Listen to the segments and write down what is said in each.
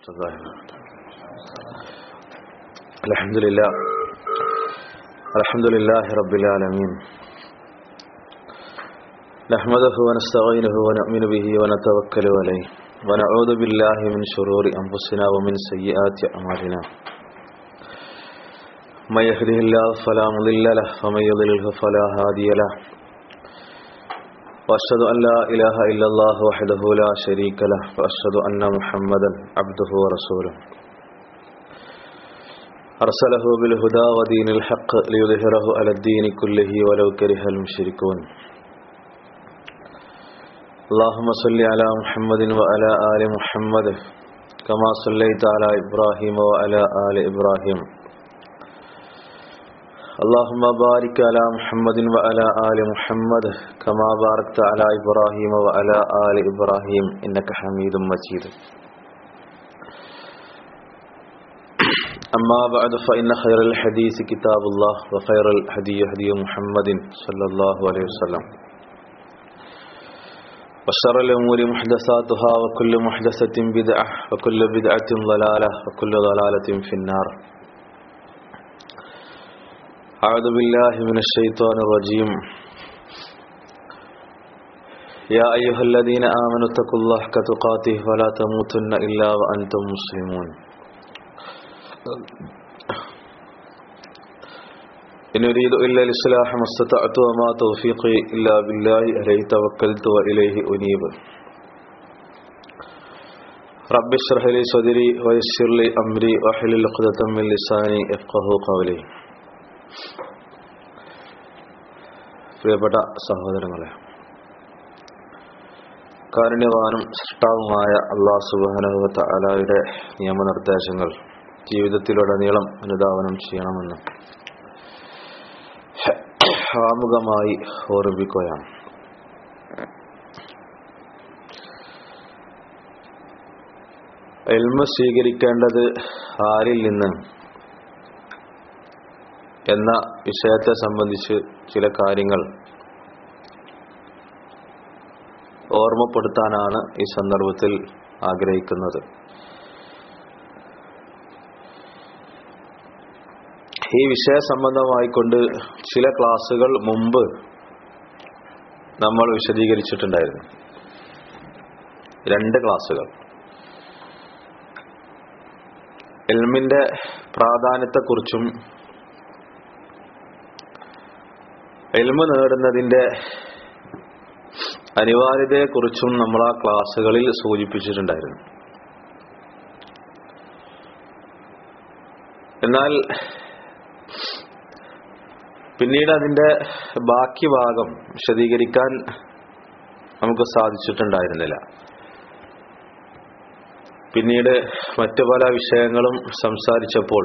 الله الحمد لله الحمد لله رب العالمين نحمده ونستعينه ونؤمن به ونتوكل عليه ونعوذ بالله من شرور أنفسنا ومن سيئات أعمالنا من يهده الله فلا مضل له ومن يضلله فلا هادي له وأشهد أن لا إله إلا الله وحده لا شريك له وأشهد أن محمدا عبده ورسوله أرسله بالهدى ودين الحق ليظهره على الدين كله ولو كره المشركون اللهم صل على محمد وعلى آل محمد كما صليت على إبراهيم وعلى آل إبراهيم اللهم بارك على محمد وعلى آل محمد كما باركت على إبراهيم وعلى آل إبراهيم إنك حميد مجيد أما بعد فإن خير الحديث كتاب الله وخير الهدي هدي محمد صلى الله عليه وسلم وشر الأمور محدثاتها وكل محدثة بدعة وكل بدعة ضلالة وكل ضلالة في النار أعوذ بالله من الشيطان الرجيم يا أيها الذين آمنوا اتقوا الله كتقاته ولا تموتن إلا وأنتم مسلمون إن أريد إلا الإصلاح ما استطعت وما توفيقي إلا بالله عليه توكلت وإليه أنيب رب اشرح لي صدري ويسر لي أمري واحلل عقدة من لساني يفقهوا قولي പ്രിയപ്പെട്ട സഹോദരങ്ങളെ കാരുണ്യവാനും സൃഷ്ടാവുമായ അള്ളാഹ് സുബാനുഭവത്ത അലായുടെ നിയമനിർദ്ദേശങ്ങൾ ജീവിതത്തിലുടനീളം അനുധാവനം ചെയ്യണമെന്ന് ആമുഖമായി ഓർമ്മിക്കുകയാണ് എൽമ സ്വീകരിക്കേണ്ടത് ആരിൽ നിന്ന് എന്ന വിഷയത്തെ സംബന്ധിച്ച് ചില കാര്യങ്ങൾ ഓർമ്മപ്പെടുത്താനാണ് ഈ സന്ദർഭത്തിൽ ആഗ്രഹിക്കുന്നത് ഈ വിഷയ സംബന്ധമായിക്കൊണ്ട് ചില ക്ലാസ്സുകൾ മുമ്പ് നമ്മൾ വിശദീകരിച്ചിട്ടുണ്ടായിരുന്നു രണ്ട് ക്ലാസ്സുകൾ എൽമിന്റെ പ്രാധാന്യത്തെക്കുറിച്ചും എൽമ നേടുന്നതിന്റെ അനിവാര്യതയെക്കുറിച്ചും നമ്മൾ ആ ക്ലാസ്സുകളിൽ സൂചിപ്പിച്ചിട്ടുണ്ടായിരുന്നു എന്നാൽ പിന്നീട് അതിന്റെ ബാക്കി ഭാഗം വിശദീകരിക്കാൻ നമുക്ക് സാധിച്ചിട്ടുണ്ടായിരുന്നില്ല പിന്നീട് മറ്റു പല വിഷയങ്ങളും സംസാരിച്ചപ്പോൾ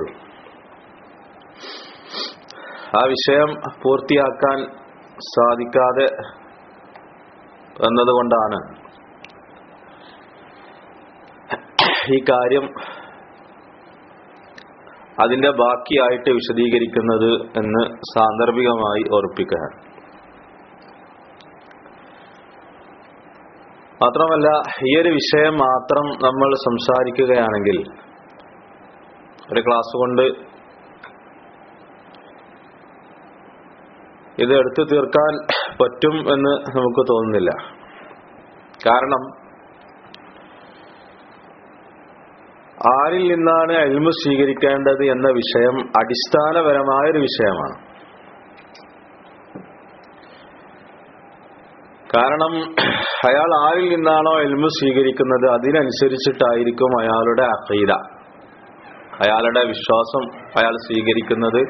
ആ വിഷയം പൂർത്തിയാക്കാൻ സാധിക്കാതെ എന്നതുകൊണ്ടാണ് ഈ കാര്യം അതിന്റെ ബാക്കിയായിട്ട് വിശദീകരിക്കുന്നത് എന്ന് സാന്ദർഭികമായി ഓർപ്പിക്കുക മാത്രമല്ല ഈ ഒരു വിഷയം മാത്രം നമ്മൾ സംസാരിക്കുകയാണെങ്കിൽ ഒരു ക്ലാസ് കൊണ്ട് ഇത് എടുത്തു തീർക്കാൻ പറ്റും എന്ന് നമുക്ക് തോന്നുന്നില്ല കാരണം ആരിൽ നിന്നാണ് അൽമു സ്വീകരിക്കേണ്ടത് എന്ന വിഷയം അടിസ്ഥാനപരമായ ഒരു വിഷയമാണ് കാരണം അയാൾ ആരിൽ നിന്നാണോ എൽമു സ്വീകരിക്കുന്നത് അതിനനുസരിച്ചിട്ടായിരിക്കും അയാളുടെ അഖീദ അയാളുടെ വിശ്വാസം അയാൾ സ്വീകരിക്കുന്നത്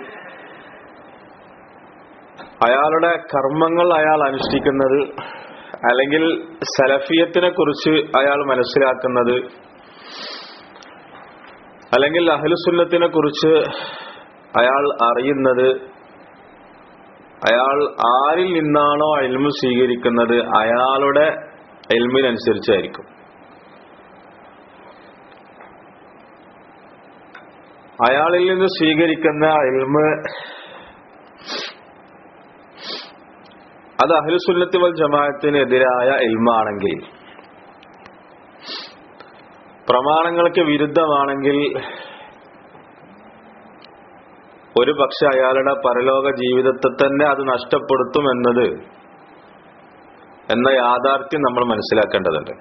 അയാളുടെ കർമ്മങ്ങൾ അയാൾ അനുഷ്ഠിക്കുന്നത് അല്ലെങ്കിൽ സലഫിയത്തിനെ കുറിച്ച് അയാൾ മനസ്സിലാക്കുന്നത് അല്ലെങ്കിൽ അഹ്ലുസുന്നത്തിനെ കുറിച്ച് അയാൾ അറിയുന്നത് അയാൾ ആരിൽ നിന്നാണോ എൽമു സ്വീകരിക്കുന്നത് അയാളുടെ എൽമിനനുസരിച്ചായിരിക്കും അയാളിൽ നിന്ന് സ്വീകരിക്കുന്ന എൽമ് അത് അഹ്ലുസുന്നത്തി വൽ ജമാഅത്തിന് എതിരായ ഇൽമാണെങ്കിൽ പ്രമാണങ്ങൾക്ക് വിരുദ്ധമാണെങ്കിൽ ഒരു പക്ഷെ അയാളുടെ പരലോക ജീവിതത്തെ തന്നെ അത് നഷ്ടപ്പെടുത്തും എന്നത് എന്ന യാഥാർത്ഥ്യം നമ്മൾ മനസ്സിലാക്കേണ്ടതുണ്ട്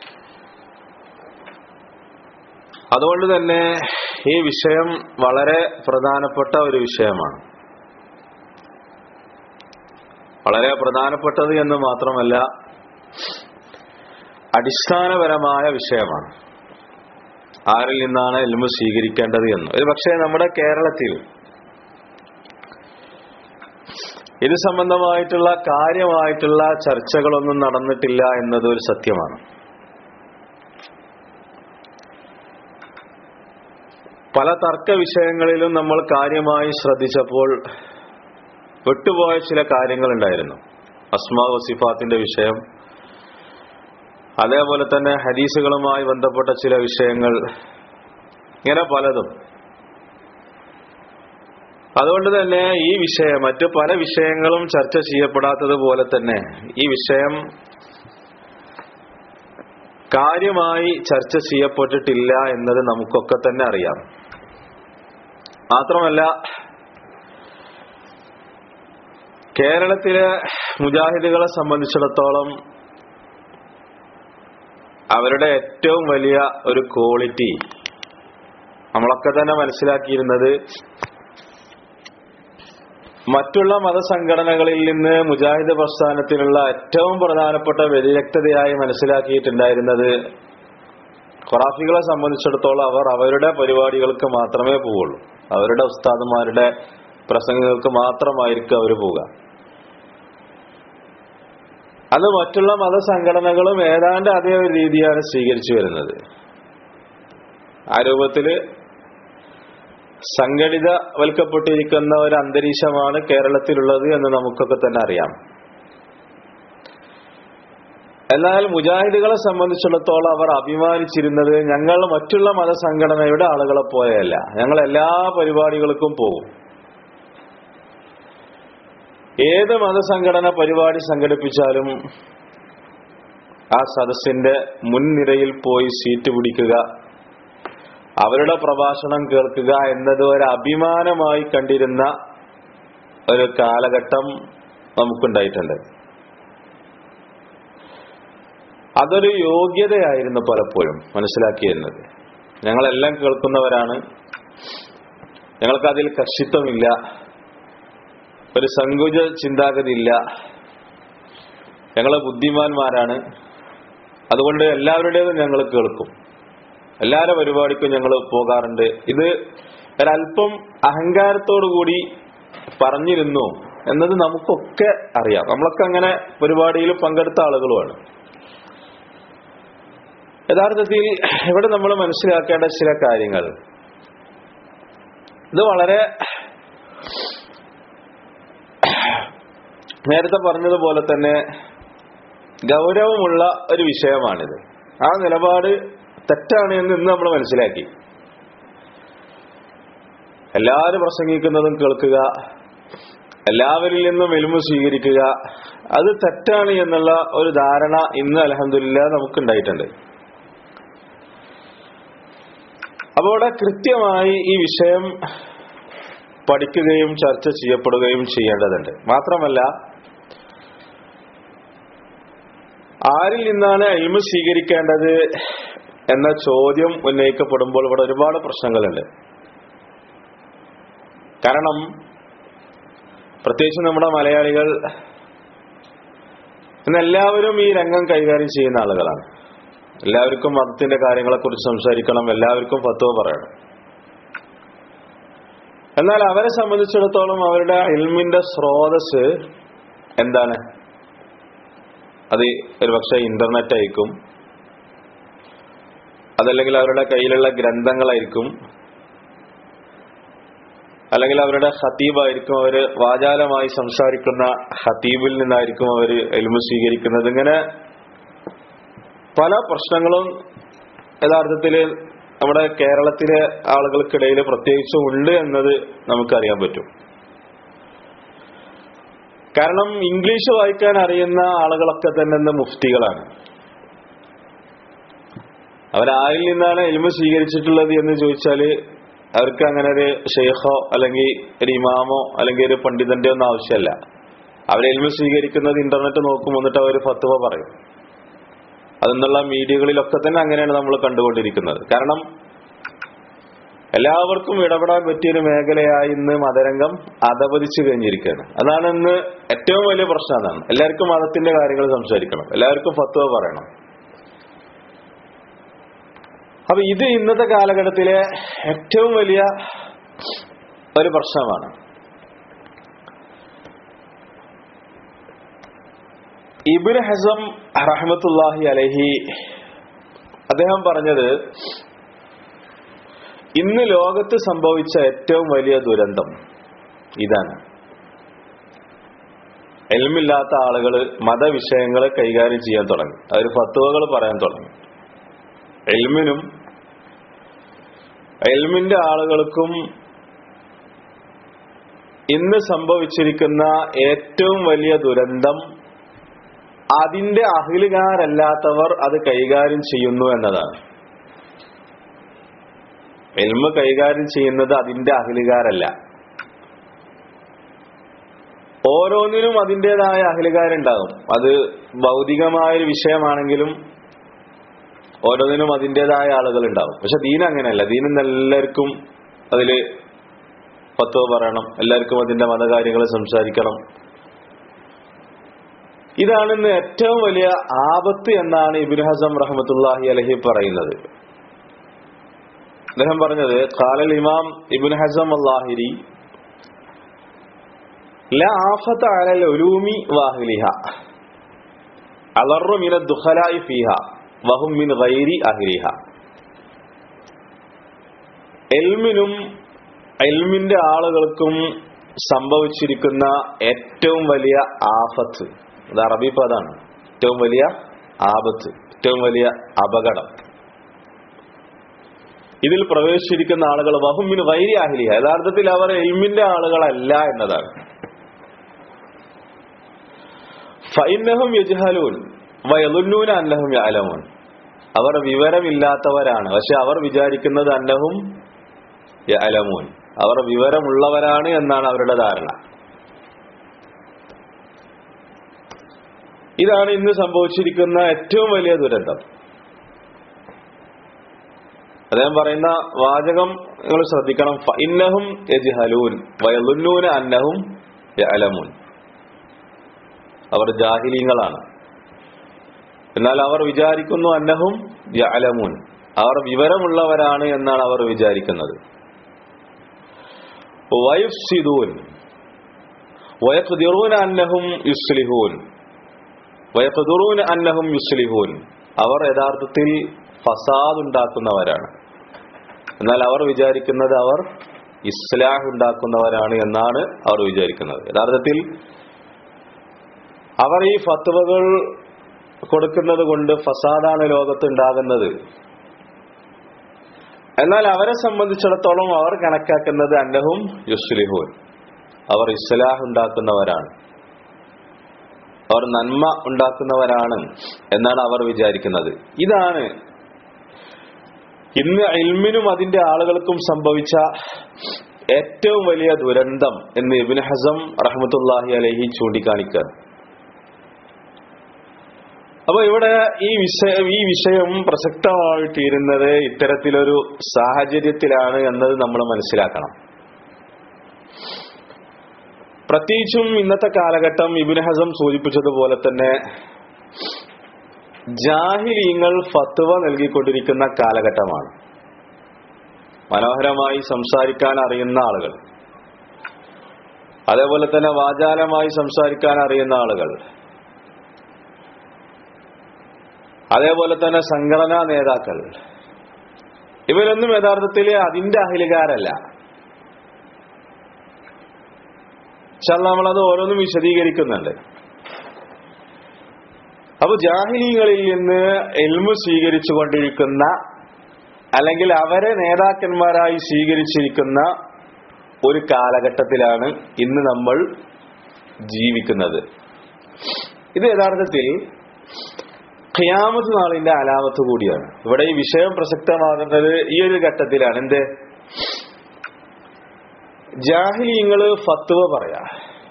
അതുകൊണ്ട് തന്നെ ഈ വിഷയം വളരെ പ്രധാനപ്പെട്ട ഒരു വിഷയമാണ് വളരെ പ്രധാനപ്പെട്ടത് എന്ന് മാത്രമല്ല അടിസ്ഥാനപരമായ വിഷയമാണ് ആരിൽ നിന്നാണ് എൽമു സ്വീകരിക്കേണ്ടത് എന്ന് ഒരു പക്ഷേ നമ്മുടെ കേരളത്തിൽ ഇത് സംബന്ധമായിട്ടുള്ള കാര്യമായിട്ടുള്ള ചർച്ചകളൊന്നും നടന്നിട്ടില്ല എന്നത് ഒരു സത്യമാണ് പല തർക്ക വിഷയങ്ങളിലും നമ്മൾ കാര്യമായി ശ്രദ്ധിച്ചപ്പോൾ വിട്ടുപോയ ചില കാര്യങ്ങളുണ്ടായിരുന്നു അസ്മാ വസിഫാത്തിന്റെ വിഷയം അതേപോലെ തന്നെ ഹദീസുകളുമായി ബന്ധപ്പെട്ട ചില വിഷയങ്ങൾ ഇങ്ങനെ പലതും അതുകൊണ്ട് തന്നെ ഈ വിഷയം മറ്റു പല വിഷയങ്ങളും ചർച്ച ചെയ്യപ്പെടാത്തത് പോലെ തന്നെ ഈ വിഷയം കാര്യമായി ചർച്ച ചെയ്യപ്പെട്ടിട്ടില്ല എന്നത് നമുക്കൊക്കെ തന്നെ അറിയാം മാത്രമല്ല കേരളത്തിലെ മുജാഹിദുകളെ സംബന്ധിച്ചിടത്തോളം അവരുടെ ഏറ്റവും വലിയ ഒരു ക്വാളിറ്റി നമ്മളൊക്കെ തന്നെ മനസ്സിലാക്കിയിരുന്നത് മറ്റുള്ള മതസംഘടനകളിൽ നിന്ന് മുജാഹിദ് പ്രസ്ഥാനത്തിനുള്ള ഏറ്റവും പ്രധാനപ്പെട്ട വ്യതിരക്തതയായി മനസ്സിലാക്കിയിട്ടുണ്ടായിരുന്നത് ഖുറാഫികളെ സംബന്ധിച്ചിടത്തോളം അവർ അവരുടെ പരിപാടികൾക്ക് മാത്രമേ പോവുള്ളൂ അവരുടെ ഉസ്താദുമാരുടെ പ്രസംഗങ്ങൾക്ക് മാത്രമായിരിക്കും അവർ പോവുക അത് മറ്റുള്ള മതസംഘടനകളും ഏതാണ്ട് അതേ ഒരു രീതിയാണ് സ്വീകരിച്ചു വരുന്നത് ആ രൂപത്തില് സംഘടിതവൽക്കപ്പെട്ടിരിക്കുന്ന ഒരു അന്തരീക്ഷമാണ് കേരളത്തിലുള്ളത് എന്ന് നമുക്കൊക്കെ തന്നെ അറിയാം എന്നാൽ മുജാഹിദുകളെ സംബന്ധിച്ചിടത്തോളം അവർ അഭിമാനിച്ചിരുന്നത് ഞങ്ങൾ മറ്റുള്ള മതസംഘടനയുടെ ആളുകളെ പോലെയല്ല ഞങ്ങൾ എല്ലാ പരിപാടികൾക്കും പോകും ഏത് മതസംഘടന പരിപാടി സംഘടിപ്പിച്ചാലും ആ സദസ്സിന്റെ മുൻനിരയിൽ പോയി സീറ്റ് പിടിക്കുക അവരുടെ പ്രഭാഷണം കേൾക്കുക എന്നത് ഒരു അഭിമാനമായി കണ്ടിരുന്ന ഒരു കാലഘട്ടം നമുക്കുണ്ടായിട്ടുണ്ട് അതൊരു യോഗ്യതയായിരുന്നു പലപ്പോഴും മനസ്സിലാക്കിയിരുന്നത് ഞങ്ങളെല്ലാം കേൾക്കുന്നവരാണ് ഞങ്ങൾക്കതിൽ കക്ഷിത്വമില്ല ഒരു സങ്കുച ചിന്താഗതി ഇല്ല ഞങ്ങൾ ബുദ്ധിമാന്മാരാണ് അതുകൊണ്ട് എല്ലാവരുടേതും ഞങ്ങൾ കേൾക്കും എല്ലാവരുടെ പരിപാടിക്കും ഞങ്ങൾ പോകാറുണ്ട് ഇത് ഒരല്പം അഹങ്കാരത്തോടുകൂടി പറഞ്ഞിരുന്നു എന്നത് നമുക്കൊക്കെ അറിയാം നമ്മളൊക്കെ അങ്ങനെ പരിപാടിയിൽ പങ്കെടുത്ത ആളുകളുമാണ് യഥാർത്ഥത്തിൽ ഇവിടെ നമ്മൾ മനസ്സിലാക്കേണ്ട ചില കാര്യങ്ങൾ ഇത് വളരെ നേരത്തെ പറഞ്ഞതുപോലെ തന്നെ ഗൗരവമുള്ള ഒരു വിഷയമാണിത് ആ നിലപാട് തെറ്റാണ് എന്ന് ഇന്ന് നമ്മൾ മനസ്സിലാക്കി എല്ലാവരും പ്രസംഗിക്കുന്നതും കേൾക്കുക എല്ലാവരിൽ നിന്നും എലുമ സ്വീകരിക്കുക അത് തെറ്റാണ് എന്നുള്ള ഒരു ധാരണ ഇന്ന് അലഹമില്ല നമുക്കുണ്ടായിട്ടുണ്ട് അപ്പോൾ ഇവിടെ കൃത്യമായി ഈ വിഷയം പഠിക്കുകയും ചർച്ച ചെയ്യപ്പെടുകയും ചെയ്യേണ്ടതുണ്ട് മാത്രമല്ല ആരിൽ നിന്നാണ് എൽമ സ്വീകരിക്കേണ്ടത് എന്ന ചോദ്യം ഉന്നയിക്കപ്പെടുമ്പോൾ ഇവിടെ ഒരുപാട് പ്രശ്നങ്ങളുണ്ട് കാരണം പ്രത്യേകിച്ച് നമ്മുടെ മലയാളികൾ ഇന്ന് എല്ലാവരും ഈ രംഗം കൈകാര്യം ചെയ്യുന്ന ആളുകളാണ് എല്ലാവർക്കും മതത്തിന്റെ കാര്യങ്ങളെക്കുറിച്ച് സംസാരിക്കണം എല്ലാവർക്കും ഫത്വ പറയണം എന്നാൽ അവരെ സംബന്ധിച്ചിടത്തോളം അവരുടെ ഇൽമിന്റെ സ്രോതസ് എന്താണ് അത് ഒരുപക്ഷെ ഇന്റർനെറ്റ് ആയിരിക്കും അതല്ലെങ്കിൽ അവരുടെ കയ്യിലുള്ള ഗ്രന്ഥങ്ങളായിരിക്കും അല്ലെങ്കിൽ അവരുടെ ഹത്തീബായിരിക്കും അവര് വാചാലമായി സംസാരിക്കുന്ന ഹത്തീബിൽ നിന്നായിരിക്കും അവർ എലുമ സ്വീകരിക്കുന്നത് ഇങ്ങനെ പല പ്രശ്നങ്ങളും യഥാർത്ഥത്തിൽ നമ്മുടെ കേരളത്തിലെ ആളുകൾക്കിടയിൽ പ്രത്യേകിച്ചും ഉണ്ട് എന്നത് നമുക്കറിയാൻ പറ്റും കാരണം ഇംഗ്ലീഷ് വായിക്കാൻ അറിയുന്ന ആളുകളൊക്കെ തന്നെ ഇന്ന് മുഫ്തികളാണ് അവരാരിൽ നിന്നാണ് എൽമ സ്വീകരിച്ചിട്ടുള്ളത് എന്ന് ചോദിച്ചാല് അവർക്ക് അങ്ങനെ ഒരു ഷെയ്ഖോ അല്ലെങ്കിൽ ഒരു ഇമാമോ അല്ലെങ്കിൽ ഒരു പണ്ഡിതന്റെ ഒന്നും ആവശ്യമല്ല അവർ എൽമ സ്വീകരിക്കുന്നത് ഇന്റർനെറ്റ് നോക്കും എന്നിട്ട് അവർ ഫത്തുവ പറയും അതെന്നുള്ള മീഡിയകളിലൊക്കെ തന്നെ അങ്ങനെയാണ് നമ്മൾ കണ്ടുകൊണ്ടിരിക്കുന്നത് കാരണം എല്ലാവർക്കും ഇടപെടാൻ പറ്റിയൊരു മേഖലയായി ഇന്ന് മതരംഗം അധപതിച്ചു കഴിഞ്ഞിരിക്കുകയാണ് അതാണ് ഇന്ന് ഏറ്റവും വലിയ പ്രശ്നം അതാണ് എല്ലാവർക്കും മതത്തിന്റെ കാര്യങ്ങൾ സംസാരിക്കണം എല്ലാവർക്കും ഫത്വ പറയണം അപ്പൊ ഇത് ഇന്നത്തെ കാലഘട്ടത്തിലെ ഏറ്റവും വലിയ ഒരു പ്രശ്നമാണ് ഇബിൻ ഹസം റഹ്മത്തുല്ലാഹി അലഹി അദ്ദേഹം പറഞ്ഞത് ഇന്ന് ലോകത്ത് സംഭവിച്ച ഏറ്റവും വലിയ ദുരന്തം ഇതാണ് എൽമില്ലാത്ത ആളുകൾ മതവിഷയങ്ങൾ കൈകാര്യം ചെയ്യാൻ തുടങ്ങി അവർ ഫത്തുവകൾ പറയാൻ തുടങ്ങി എൽമിനും എൽമിന്റെ ആളുകൾക്കും ഇന്ന് സംഭവിച്ചിരിക്കുന്ന ഏറ്റവും വലിയ ദുരന്തം അതിന്റെ അഹിലുകാരല്ലാത്തവർ അത് കൈകാര്യം ചെയ്യുന്നു എന്നതാണ് എൽമ കൈകാര്യം ചെയ്യുന്നത് അതിന്റെ അഹിലുകാരല്ല ഓരോന്നിനും അതിൻ്റെതായ അഹിലുകാരുണ്ടാകും അത് ഭൗതികമായ ഒരു വിഷയമാണെങ്കിലും ഓരോന്നിനും അതിൻ്റെതായ ആളുകൾ ഉണ്ടാവും പക്ഷെ ദീൻ അങ്ങനെയല്ല ദീനിന്ന് എല്ലാവർക്കും അതില് പത്തോ പറയണം എല്ലാവർക്കും അതിന്റെ മതകാര്യങ്ങൾ സംസാരിക്കണം ഇതാണ് ഇന്ന് ഏറ്റവും വലിയ ആപത്ത് എന്നാണ് ഇബിൻ ഹസം റഹമത്തുല്ലാഹി അലഹി പറയുന്നത് അദ്ദേഹം പറഞ്ഞത് ഖാലൽ ഇമാം ഇബിൻ ഹസം അള്ളാഹിരി لا آفة على العلوم واهلها أضر من الدخلاء فيها وهم من غير أهلها എൽമിനും എൽമിന്റെ ആളുകൾക്കും സംഭവിച്ചിരിക്കുന്ന ഏറ്റവും വലിയ ആഫത്ത് അത് അറബി പദാണ് ഏറ്റവും വലിയ ആപത്ത് ഏറ്റവും വലിയ അപകടം ഇതിൽ പ്രവേശിച്ചിരിക്കുന്ന ആളുകൾ വഹുമിന് വൈരി ആഹിലിയ യഥാർത്ഥത്തിൽ അവർ എൽമിന്റെ ആളുകളല്ല എന്നതാണ് ഫൈനഹും യജ്ഹലൂൻ വയലുന്നൂന അന്നഹും യാലമൂൻ അവർ വിവരമില്ലാത്തവരാണ് പക്ഷെ അവർ വിചാരിക്കുന്നത് അന്നഹും യലമൂൻ അവർ വിവരമുള്ളവരാണ് എന്നാണ് അവരുടെ ധാരണ ഇതാണ് ഇന്ന് സംഭവിച്ചിരിക്കുന്ന ഏറ്റവും വലിയ ദുരന്തം അദ്ദേഹം പറയുന്ന വാചകം നിങ്ങൾ ശ്രദ്ധിക്കണം ഇന്നഹും യജ്ഹലൂൻ വയലുന്നൂന അന്നഹും യലമൂൻ അവർ ജാഹിലീങ്ങളാണ് എന്നാൽ അവർ വിചാരിക്കുന്നു അന്നഹും യഅലമൂൻ അവർ വിവരമുള്ളവരാണ് എന്നാണ് അവർ വിചാരിക്കുന്നത് വയഫ്സിദൂൻ വയഖ്ദിറൂന അന്നഹും യുസ്ലിഹൂൻ വയഖ്ദിറൂന അന്നഹും യുസ്ലിഹൂൻ അവർ യഥാർത്ഥത്തിൽ ഫസാദ് ഉണ്ടാക്കുന്നവരാണ് എന്നാൽ അവർ വിചാരിക്കുന്നത് അവർ ഇസ്ലാഹ് ഉണ്ടാക്കുന്നവരാണ് എന്നാണ് അവർ വിചാരിക്കുന്നത് യഥാർത്ഥത്തിൽ അവർ ഈ ഫത്വകൾ കൊടുക്കുന്നത് കൊണ്ട് ഫസാദാണ് ലോകത്ത് ഉണ്ടാകുന്നത് എന്നാൽ അവരെ സംബന്ധിച്ചിടത്തോളം അവർ കണക്കാക്കുന്നത് അന്നഹും യുസ്ലിഹൂൻ അവർ ഇസ്ലാഹ് ഉണ്ടാക്കുന്നവരാണ് അവർ നന്മ ഉണ്ടാക്കുന്നവരാണ് എന്നാണ് അവർ വിചാരിക്കുന്നത് ഇതാണ് ഇന്ന് ഇൽമിനും അതിന്റെ ആളുകൾക്കും സംഭവിച്ച ഏറ്റവും വലിയ ദുരന്തം എന്ന് ഇബിൻ ഹസം റഹ്മത്തുല്ലാഹി അലഹി ചൂണ്ടിക്കാണിക്കുക അപ്പൊ ഇവിടെ ഈ വിഷയം ഈ വിഷയം പ്രസക്തമായി തീരുന്നത് ഇത്തരത്തിലൊരു സാഹചര്യത്തിലാണ് എന്നത് നമ്മൾ മനസ്സിലാക്കണം പ്രത്യേകിച്ചും ഇന്നത്തെ കാലഘട്ടം ഇബിൻ ഹസം സൂചിപ്പിച്ചതുപോലെ തന്നെ ജാഹിലീങ്ങൾ ഫത്വ നൽകിക്കൊണ്ടിരിക്കുന്ന കാലഘട്ടമാണ് മനോഹരമായി സംസാരിക്കാൻ അറിയുന്ന ആളുകൾ അതേപോലെ തന്നെ വാചാലമായി സംസാരിക്കാൻ അറിയുന്ന ആളുകൾ അതേപോലെ തന്നെ സംഘടനാ നേതാക്കൾ ഇവരൊന്നും യഥാർത്ഥത്തിൽ അതിന്റെ അഹിലുകാരല്ല പക്ഷെ നമ്മളത് ഓരോന്നും വിശദീകരിക്കുന്നുണ്ട് അപ്പൊ ജാഹിലികളിൽ നിന്ന് എൽമു സ്വീകരിച്ചു കൊണ്ടിരിക്കുന്ന അല്ലെങ്കിൽ അവരെ നേതാക്കന്മാരായി സ്വീകരിച്ചിരിക്കുന്ന ഒരു കാലഘട്ടത്തിലാണ് ഇന്ന് നമ്മൾ ജീവിക്കുന്നത് ഇത് യഥാർത്ഥത്തിൽ ഖിയാമത്ത് നാളിന്റെ അലാമത്ത് കൂടിയാണ് ഇവിടെ ഈ വിഷയം പ്രസക്തമാകുന്നത് ഈ ഒരു ഘട്ടത്തിലാണ് എന്ത് ജാഹിലീങ്ങള് ഫത്വ പറയാ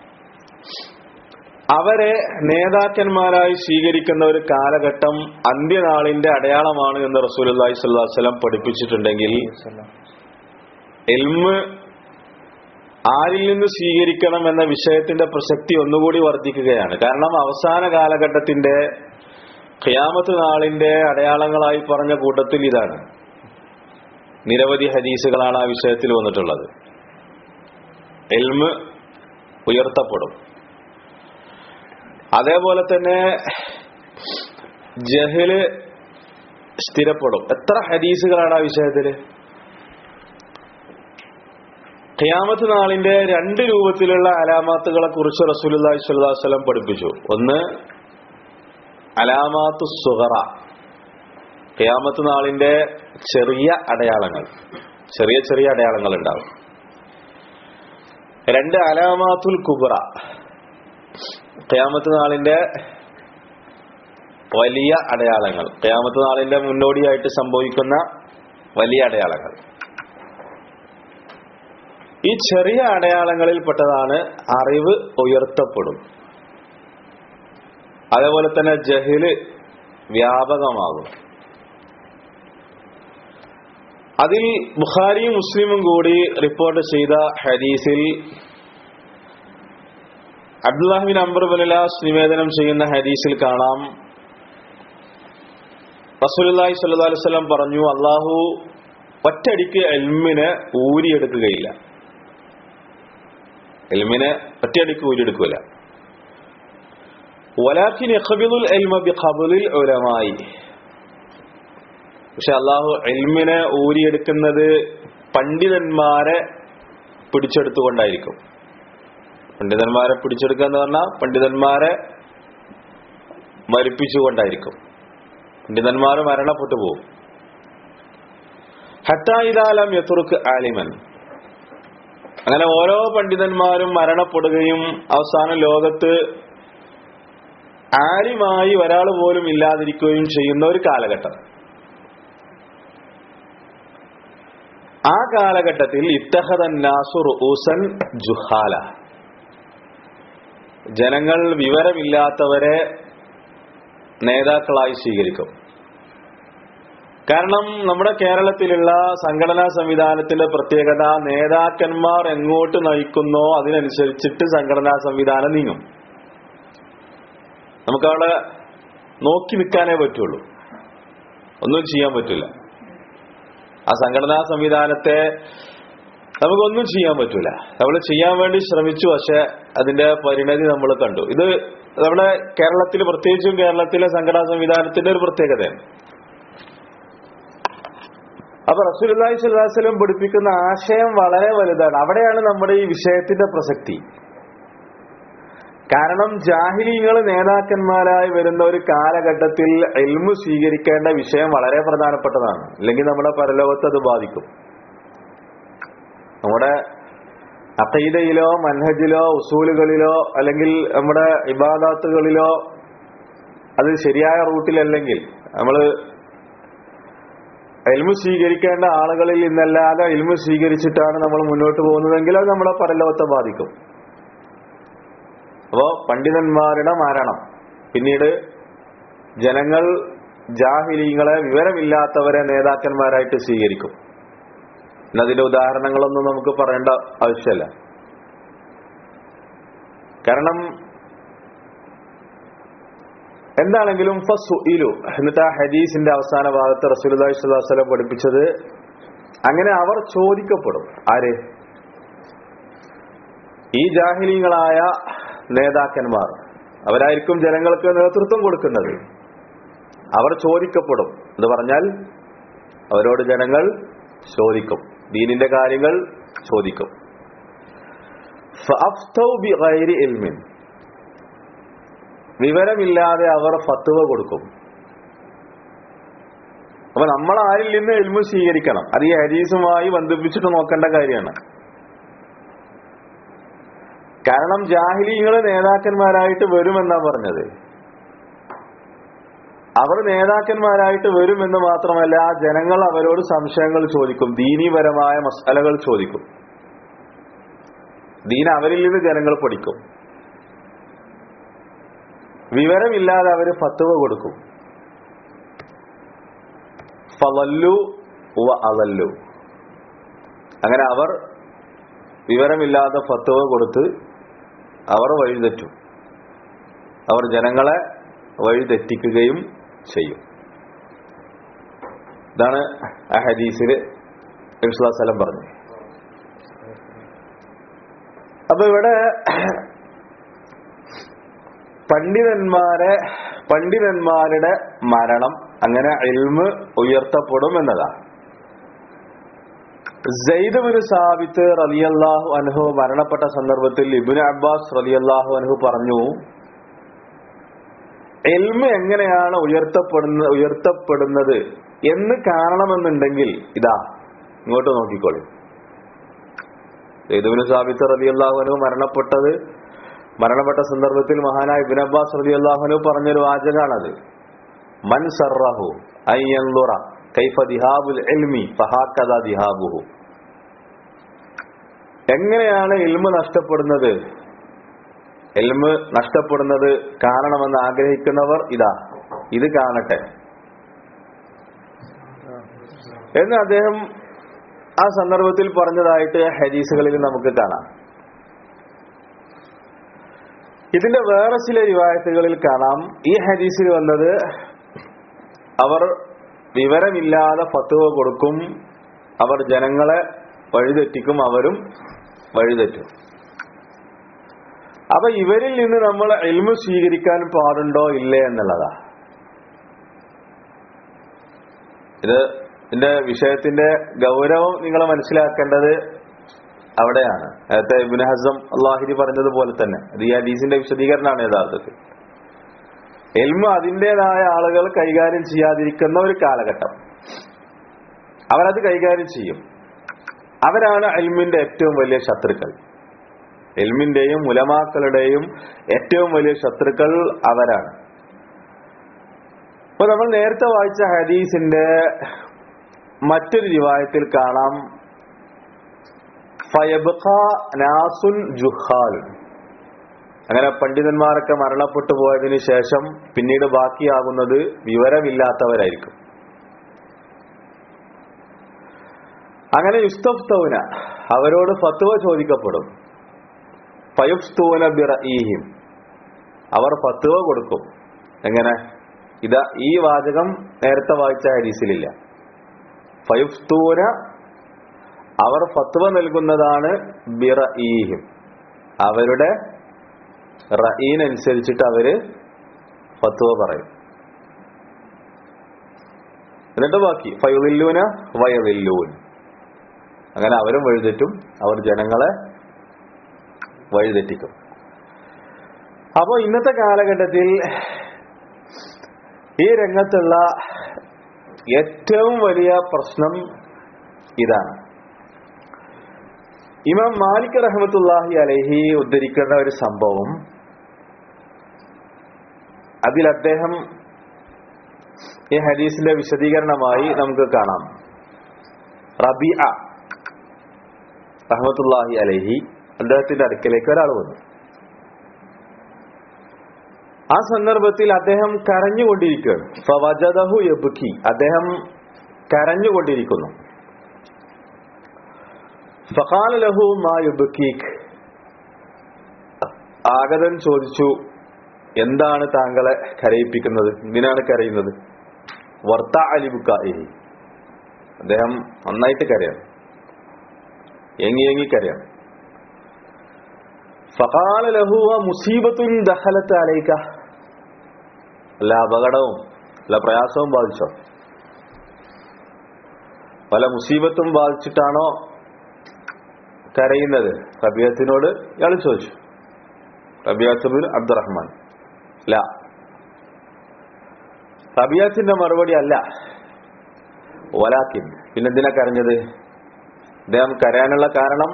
അവരെ നേതാക്കന്മാരായി സ്വീകരിക്കുന്ന ഒരു കാലഘട്ടം അന്ത്യനാളിന്റെ അടയാളമാണ് എന്ന് റസൂലി സ്വല്ലം പഠിപ്പിച്ചിട്ടുണ്ടെങ്കിൽ എൽമ് ആരിൽ നിന്ന് സ്വീകരിക്കണം എന്ന വിഷയത്തിന്റെ പ്രസക്തി ഒന്നുകൂടി വർദ്ധിക്കുകയാണ് കാരണം അവസാന കാലഘട്ടത്തിന്റെ ഖിയാമത്ത് നാളിന്റെ അടയാളങ്ങളായി പറഞ്ഞ കൂട്ടത്തിൽ ഇതാണ് നിരവധി ഹദീസുകളാണ് ആ വിഷയത്തിൽ വന്നിട്ടുള്ളത് എൽമ് ഉയർത്തപ്പെടും അതേപോലെ തന്നെ ജഹല് സ്ഥിരപ്പെടും എത്ര ഹദീസുകളാണ് ആ വിഷയത്തില് ഖിയാമത്ത് നാളിന്റെ രണ്ട് രൂപത്തിലുള്ള അലാമാത്തുകളെ കുറിച്ച് റസൂലുള്ളാഹി സ്വല്ലല്ലാഹു അലൈഹി വസല്ലം പഠിപ്പിച്ചു ഒന്ന് അലാമാത്തു സുഹറ ഖിയാമത്ത് നാളിന്റെ ചെറിയ അടയാളങ്ങൾ ചെറിയ ചെറിയ അടയാളങ്ങൾ ഉണ്ടാവും രണ്ട് അലാമാത്തുൽ കുബ്ര ഖിയാമത്ത് നാളിന്റെ വലിയ അടയാളങ്ങൾ ഖിയാമത്ത് നാളിന്റെ മുന്നോടിയായിട്ട് സംഭവിക്കുന്ന വലിയ അടയാളങ്ങൾ ഈ ചെറിയ അടയാളങ്ങളിൽപ്പെട്ടതാണ് അറിവ് ഉയർത്തപ്പെടും അതേപോലെ തന്നെ ജഹില് വ്യാപകമാകും അതിൽ ബുഖാരിയും മുസ്ലിമും കൂടി റിപ്പോർട്ട് ചെയ്ത ഹദീസിൽ അബ്ദുല്ലാഹിബിൻ അംബർ ബലാസ് നിവേദനം ചെയ്യുന്ന ഹദീസിൽ കാണാം റസൂലുള്ളാഹി സ്വല്ലല്ലാഹു അലൈഹി വസല്ലം പറഞ്ഞു അള്ളാഹു ഒറ്റയടിക്ക് എൽമിനെ ഊരിയെടുക്കുകയില്ല എൽമിനെ ഒറ്റയടിക്ക് ഊരിയെടുക്കൂല വലാഖിൻ യഖ്ബിദുൽ ഇൽമ ബിഖബ്ലിൽ ഉലമായി പക്ഷെ അള്ളാഹു എൽമിനെ ഊരിയെടുക്കുന്നത് പണ്ഡിതന്മാരെ പിടിച്ചെടുത്തുകൊണ്ടായിരിക്കും പണ്ഡിതന്മാരെ പിടിച്ചെടുക്കുക എന്ന് പറഞ്ഞാൽ പണ്ഡിതന്മാരെ മരിപ്പിച്ചുകൊണ്ടായിരിക്കും പണ്ഡിതന്മാർ മരണപ്പെട്ടു പോകും ഹത്തായിദാലം യത്തുറുക്ക് ആലിമൻ അങ്ങനെ ഓരോ പണ്ഡിതന്മാരും മരണപ്പെടുകയും അവസാന ലോകത്ത് ആലിമായി ഒരാൾ പോലും ഇല്ലാതിരിക്കുകയും ചെയ്യുന്ന ഒരു കാലഘട്ടം ആ കാലഘട്ടത്തിൽ ഇത്തഹദന്നാസു റുഊസൻ ജുഹാല ജനങ്ങൾ വിവരമില്ലാത്തവരെ നേതാക്കളായി സ്വീകരിക്കും കാരണം നമ്മുടെ കേരളത്തിലുള്ള സംഘടനാ സംവിധാനത്തിന്റെ പ്രത്യേകത നേതാക്കന്മാർ എങ്ങോട്ട് നയിക്കുന്നോ അതിനനുസരിച്ചിട്ട് സംഘടനാ സംവിധാനം നീങ്ങും നമുക്കവിടെ നോക്കി നിൽക്കാനേ പറ്റുള്ളൂ ഒന്നും ചെയ്യാൻ പറ്റില്ല ആ സംഘടനാ സംവിധാനത്തെ നമുക്കൊന്നും ചെയ്യാൻ പറ്റൂല നമ്മൾ ചെയ്യാൻ വേണ്ടി ശ്രമിച്ചു പക്ഷെ അതിന്റെ പരിണതി നമ്മൾ കണ്ടു ഇത് നമ്മുടെ കേരളത്തിൽ പ്രത്യേകിച്ചും കേരളത്തിലെ സംഘടനാ സംവിധാനത്തിന്റെ ഒരു പ്രത്യേകതയാണ് അപ്പൊ റസൂലി സ്വലാസ്ലം പഠിപ്പിക്കുന്ന ആശയം വളരെ വലുതാണ് അവിടെയാണ് നമ്മുടെ ഈ വിഷയത്തിന്റെ പ്രസക്തി കാരണം ജാഹിലിങ്ങൾ നേതാക്കന്മാരായി വരുന്ന ഒരു കാലഘട്ടത്തിൽ എൽമു സ്വീകരിക്കേണ്ട വിഷയം വളരെ പ്രധാനപ്പെട്ടതാണ് അല്ലെങ്കിൽ നമ്മുടെ പരലോകത്ത് അത് ബാധിക്കും നമ്മുടെ അഖീദയിലോ മൻഹജിലോ ഉസൂലുകളിലോ അല്ലെങ്കിൽ നമ്മുടെ ഇബാദാത്തുകളിലോ അത് ശരിയായ റൂട്ടിലല്ലെങ്കിൽ നമ്മൾ എൽമു സ്വീകരിക്കേണ്ട ആളുകളിൽ നിന്നല്ലാതെ എൽമു സ്വീകരിച്ചിട്ടാണ് നമ്മൾ മുന്നോട്ട് പോകുന്നതെങ്കിൽ അത് നമ്മളെ പരലോകത്തെ ബാധിക്കും അപ്പോ പണ്ഡിതന്മാരുടെ മരണം പിന്നീട് ജനങ്ങൾ ജാഹിലീങ്ങളെ വിവരമില്ലാത്തവരെ നേതാക്കന്മാരായിട്ട് സ്വീകരിക്കും എന്നതിന്റെ ഉദാഹരണങ്ങളൊന്നും നമുക്ക് പറയേണ്ട ആവശ്യമല്ല കാരണം എന്താണെങ്കിലും ഫസുഇലു എന്നിട്ട് ആ ഹദീസിന്റെ അവസാന ഭാഗത്ത് റസൂലുള്ളാഹി സ്വല്ലല്ലാഹു അലൈഹി വസല്ലം പഠിപ്പിച്ചത് അങ്ങനെ അവർ ചോദിക്കപ്പെടും ആര് ഈ ജാഹിലീങ്ങളായ നേതാക്കന്മാർ അവരായിരിക്കും ജനങ്ങൾക്ക് നേതൃത്വം കൊടുക്കുന്നത് അവർ ചോദിക്കപ്പെടും എന്ന് പറഞ്ഞാൽ അവരോട് ജനങ്ങൾ ചോദിക്കും ദീനിന്റെ കാര്യങ്ങൾ ചോദിക്കും ഫഅഫ്തൗ ബിഗൈരി ഇൽമിൻ വിവരമില്ലാതെ അവർ ഫത്തുവ കൊടുക്കും അപ്പൊ നമ്മൾ ആരിൽ നിന്ന് എൽമു സ്വീകരിക്കണം അത് ഈ ഹരീസുമായി ബന്ധിപ്പിച്ചിട്ട് നോക്കേണ്ട കാര്യമാണ് കാരണം ജാഹിലിങ്ങൾ നേതാക്കന്മാരായിട്ട് വരുമെന്നാ പറഞ്ഞത് അവർ നേതാക്കന്മാരായിട്ട് വരുമെന്ന് മാത്രമല്ല ജനങ്ങൾ അവരോട് സംശയങ്ങൾ ചോദിക്കും ദീനീപരമായ മസാലകൾ ചോദിക്കും ദീൻ അവരിൽ നിന്ന് ജനങ്ങൾ പഠിക്കും വിവരമില്ലാതെ അവര് ഫത്തുവ കൊടുക്കും ഫലല്ലു വ അലല്ലു അങ്ങനെ അവർ വിവരമില്ലാതെ ഫത്തുവ കൊടുത്ത് അവർ വഴിതെറ്റും അവർ ജനങ്ങളെ വഴിതെറ്റിക്കുകയും ചെയ്യും ഇതാണ് ആ ഹദീസിൽ സ്ഥലം പറഞ്ഞത് അപ്പൊ ഇവിടെ പണ്ഡിതന്മാരെ പണ്ഡിതന്മാരുടെ മരണം അങ്ങനെ ഇൽമ് ഉയർത്തപ്പെടും എന്നതാണ് ജയ്ദബിന് സാബിത്ത് റലിയല്ലാഹു അൻഹു മരണപ്പെട്ട സന്ദർഭത്തിൽ ഇബിന് അബ്ബാസ് റലിയല്ലാഹു അൻഹു പറഞ്ഞു എൽമ എങ്ങനെയാണ് ഉയർത്തപ്പെടുന്ന ഉയർത്തപ്പെടുന്നത് എന്ന് കാണണമെന്നുണ്ടെങ്കിൽ ഇതാ ഇങ്ങോട്ട് നോക്കിക്കോളൂ സൈദുബിന് സാബിത്ത് റലി അള്ളാഹുനു മരണപ്പെട്ടത് മരണപ്പെട്ട സന്ദർഭത്തിൽ മഹാനായ ഇബിൻ അബ്ബാസ് റലി അള്ളാഹുനു പറഞ്ഞൊരു വാചകാണത് മൻ സർറഹു അയ്യൻലുറ കൈഫ ദിഹാബുൽ എൽമി ഫഹാക്കഥ ദിഹാബുഹു എങ്ങനെയാണ് ഇൽമ നഷ്ടപ്പെടുന്നത് എൽമ് നഷ്ടപ്പെടുന്നത് കാണണമെന്ന് ആഗ്രഹിക്കുന്നവർ ഇതാ ഇത് കാണട്ടെ എന്ന് അദ്ദേഹം ആ സന്ദർഭത്തിൽ പറഞ്ഞതായിട്ട് ഹദീസുകളിൽ നമുക്ക് കാണാം ഇതിന്റെ വേറെ ചില റിവായത്തുകളിൽ കാണാം ഈ ഹദീസിൽ വന്നത് അവർ വിവരമില്ലാതെ ഫത്തുവ കൊടുക്കും അവർ ജനങ്ങളെ വഴിതെറ്റിക്കും അവരും വഴിതെറ്റും അപ്പൊ ഇവരിൽ നിന്ന് നമ്മൾ എൽമു സ്വീകരിക്കാൻ പാടുണ്ടോ ഇല്ലേ എന്നുള്ളതാ ഇത് ഇതിന്റെ വിഷയത്തിന്റെ ഗൗരവം നിങ്ങൾ മനസ്സിലാക്കേണ്ടത് അവിടെയാണ് നേരത്തെ ഇബിൻ ഹസം അള്ളാഹിരി പറഞ്ഞതുപോലെ തന്നെ അത് ഈ ഹദീസിന്റെ വിശദീകരണമാണ് യഥാർത്ഥത്തിൽ എൽമ അതിൻ്റെതായ ആളുകൾ കൈകാര്യം ചെയ്യാതിരിക്കുന്ന ഒരു കാലഘട്ടം അവരത് കൈകാര്യം ചെയ്യും അവരാണ് എൽമിന്റെ ഏറ്റവും വലിയ ശത്രുക്കൾ എൽമിന്റെയും മുലമാക്കളുടെയും ഏറ്റവും വലിയ ശത്രുക്കൾ അവരാണ് അപ്പൊ നമ്മൾ നേരത്തെ വായിച്ച ഹദീസിന്റെ മറ്റൊരു റിവായത്തിൽ കാണാം ഫയബ്ഖ നാസുൻ ജുഹാലുൻ അങ്ങനെ പണ്ഡിതന്മാരൊക്കെ മരണപ്പെട്ടു പോയതിനു ശേഷം പിന്നീട് ബാക്കിയാകുന്നത് വിവരമില്ലാത്തവരായിരിക്കും അങ്ങനെ യുസ്തഫ്തൗന അവരോട് ഫത്വ ചോദിക്കപ്പെടും ഫയുഫ്തൂന ബിറഈഹിം അവർ ഫത്വ കൊടുക്കും എങ്ങനെ ഇതാ ഈ വാചകം നേരത്തെ വായിച്ച ഹദീസിലില്ല ഫയുഫ്തൂന അവർ ഫത്വ നൽകുന്നതാണ് ബിറഈഹിം അവരുടെ റഈനനുസരിച്ചിട്ട് അവര് ഫത്വ പറയും എന്നിട്ട് ബാക്കി ഫയുദില്ലൂന വയദില്ലൂൻ അങ്ങനെ അവരും വഴിതെറ്റും അവർ ജനങ്ങളെ വഴിതെറ്റിക്കും അപ്പോ ഇന്നത്തെ കാലഘട്ടത്തിൽ ഈ രംഗത്തുള്ള ഏറ്റവും വലിയ പ്രശ്നം ഇതാണ് ഇമാം മാലിക് റഹമത്തുല്ലാഹി അലഹി ഉദ്ധരിക്കുന്ന ഒരു സംഭവം അതിൽ അദ്ദേഹം ഈ ഹദീസിന്റെ വിശദീകരണമായി നമുക്ക് കാണാം റബിഅ റഹമത്തുല്ലാഹി അലഹി അദ്ദേഹത്തിന്റെ അടുക്കലേക്ക് ഒരാൾ വന്നു ആ സന്ദർഭത്തിൽ അദ്ദേഹം കരഞ്ഞുകൊണ്ടിരിക്കുകയാണ് ഫവജദഹു യബ്കി അദ്ദേഹം കരഞ്ഞുകൊണ്ടിരിക്കുന്നു ഫഖാല ലഹു മാ യുബ്കീക് ആഗതൻ ചോദിച്ചു എന്താണ് താങ്കളെ കരയിപ്പിക്കുന്നത് എന്തിനാണ് കരയുന്നത് വർത്ത അലിബുക്കായി അദ്ദേഹം നന്നായിട്ട് കരയാണ് എങ്ങി എങ്ങി കരയാണ് ഫഖാല ലഹു മുസീബത്തുൻ ദഖലത്ത് അലൈക അല്ല അപകടവും അല്ല പ്രയാസവും ബാധിച്ചോ പല മുസീബത്തും ബാധിച്ചിട്ടാണോ കരയുന്നത് റബിയത്തിനോട് ഇയാൾ ചോദിച്ചു റബിയാത്തുബിൻ അബ്ദുറഹ്മാൻ അല്ല റബിയാത്തിന്റെ മറുപടി അല്ല വലാക്കിൻ പിന്നെന്തിനാ കരഞ്ഞത് അദ്ദേഹം കരയാനുള്ള കാരണം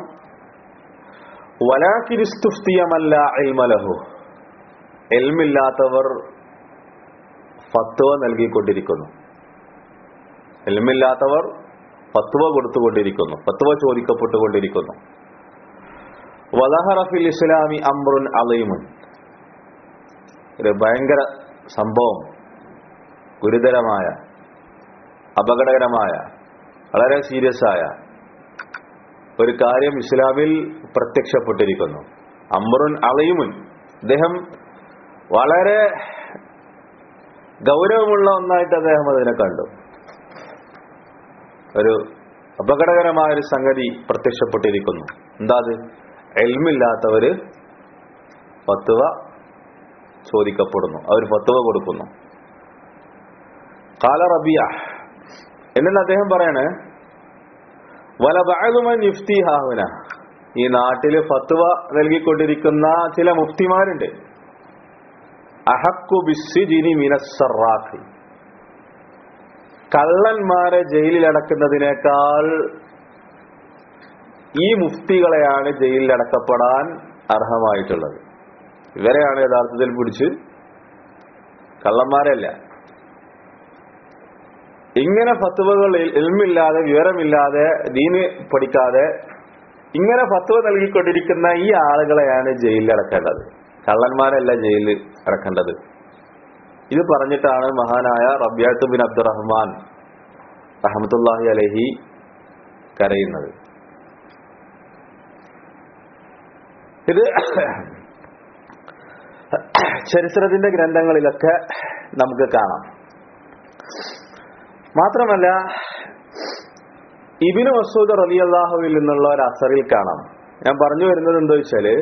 വലാക്കിരിസ്തുഫ്തിയമല്ല എൽമലഹു എൽമില്ലാത്തവർ ഫത്വ നൽകിക്കൊണ്ടിരിക്കുന്നു എൽമില്ലാത്തവർ ഫത്വ കൊടുത്തുകൊണ്ടിരിക്കുന്നു ഫത്വ ചോദിക്കപ്പെട്ടുകൊണ്ടിരിക്കുന്നു വദഹറഫിൽ ഇസ്ലാമി അമ്രുൻ അലീമുൻ ഒരു ഭയങ്കര സംഭവം ഗുരുതരമായ അപകടകരമായ വളരെ സീരിയസ് ആയ ഒരു കാര്യം ഇസ്ലാമിൽ പ്രത്യക്ഷപ്പെട്ടിരിക്കുന്നു അമ്രുൻ അളയുമുൻ അദ്ദേഹം വളരെ ഗൗരവമുള്ള ഒന്നായിട്ട് അദ്ദേഹം അതിനെ കണ്ടു ഒരു അപകടകരമായ ഒരു സംഗതി പ്രത്യക്ഷപ്പെട്ടിരിക്കുന്നു എന്താ അത് എൽമില്ലാത്തവര് ഫത്വ ചോദിക്കപ്പെടുന്നു അവർ ഫത്വ കൊടുക്കുന്നു കാല റബിയ എന്നിട്ട് അദ്ദേഹം പറയാണ് വല ബഅദുമൻ യുഫ്തി ഹാഹുന ഈ നാട്ടില് ഫത്വ നൽകിക്കൊണ്ടിരിക്കുന്ന ചില മുഫ്തിമാരുണ്ട് അഹക്കു ബിസ്സിജിനി മിനസ്സറാഖി കള്ളന്മാരെ ജയിലിൽ അടക്കുന്നതിനേക്കാൾ ഈ മുഫ്തികളെയാണ് ജയിലിൽ അടക്കപ്പെടാൻ അർഹമായിട്ടുള്ളത് ഇവരെയാണ് യഥാർത്ഥത്തിൽ പിടിച്ച് കള്ളന്മാരല്ല ഇങ്ങനെ ഫത്തുവകൾ എൽമില്ലാതെ വിവരമില്ലാതെ ദീന് പഠിക്കാതെ ഇങ്ങനെ ഫത്തുവ നൽകിക്കൊണ്ടിരിക്കുന്ന ഈ ആളുകളെയാണ് ജയിലിൽ അടക്കേണ്ടത് കള്ളന്മാരല്ല ജയിലിൽ അടക്കേണ്ടത് ഇത് പറഞ്ഞിട്ടാണ് മഹാനായ റബ്യാത്ത് ബിൻ അബ്ദുറഹ്മാൻ റഹമത്തുല്ലാഹി അലഹി കരയുന്നത് ഇത് ചരിത്രത്തിന്റെ ഗ്രന്ഥങ്ങളിലൊക്കെ നമുക്ക് കാണാം മാത്രമല്ല ഇബിന് മസൂദ് റലി അള്ളാഹുവിൽ നിന്നുള്ള ഒരു അസറിൽ കാണാം ഞാൻ പറഞ്ഞു വരുന്നത് എന്താ വെച്ചാല്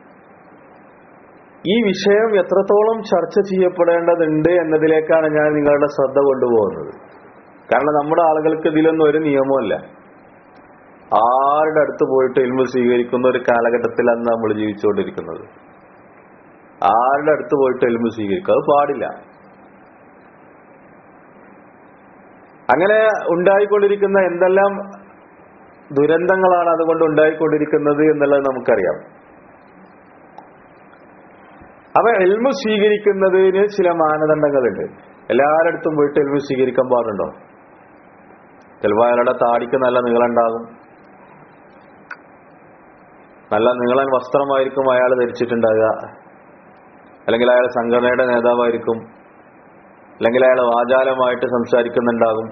ഈ വിഷയം എത്രത്തോളം ചർച്ച ചെയ്യപ്പെടേണ്ടതുണ്ട് എന്നതിലേക്കാണ് ഞാൻ നിങ്ങളുടെ ശ്രദ്ധ കൊണ്ടുപോകുന്നത് കാരണം നമ്മുടെ ആളുകൾക്ക് ഇതിലൊന്നും ഒരു നിയമമല്ല ആരുടെ അടുത്ത് പോയിട്ട് ഇൽമു സ്വീകരിക്കുന്ന ഒരു കാലഘട്ടത്തിലാണ് നമ്മൾ ജീവിച്ചുകൊണ്ടിരിക്കുന്നത് ആരുടെ അടുത്ത് പോയിട്ട് എൽമു സ്വീകരിക്കുക അത് പാടില്ല അങ്ങനെ ഉണ്ടായിക്കൊണ്ടിരിക്കുന്ന എന്തെല്ലാം ദുരന്തങ്ങളാണ് അതുകൊണ്ട് ഉണ്ടായിക്കൊണ്ടിരിക്കുന്നത് എന്നുള്ളത് നമുക്കറിയാം അവ എൽമു സ്വീകരിക്കുന്നതിന് ചില മാനദണ്ഡങ്ങളുണ്ട് എല്ലാവരടുത്തും പോയിട്ട് എൽമു സ്വീകരിക്കാൻ പാടുണ്ടോ ചിലപ്പോൾ അയാളുടെ താടിക്ക് നല്ല നീളുണ്ടാകും നല്ല നീളൻ വസ്ത്രമായിരിക്കും അയാൾ ധരിച്ചിട്ടുണ്ടാകുക അല്ലെങ്കിൽ അയാൾ സംഘടനയുടെ നേതാവായിരിക്കും അല്ലെങ്കിൽ അയാൾ വാചാലമായിട്ട് സംസാരിക്കുന്നുണ്ടാകും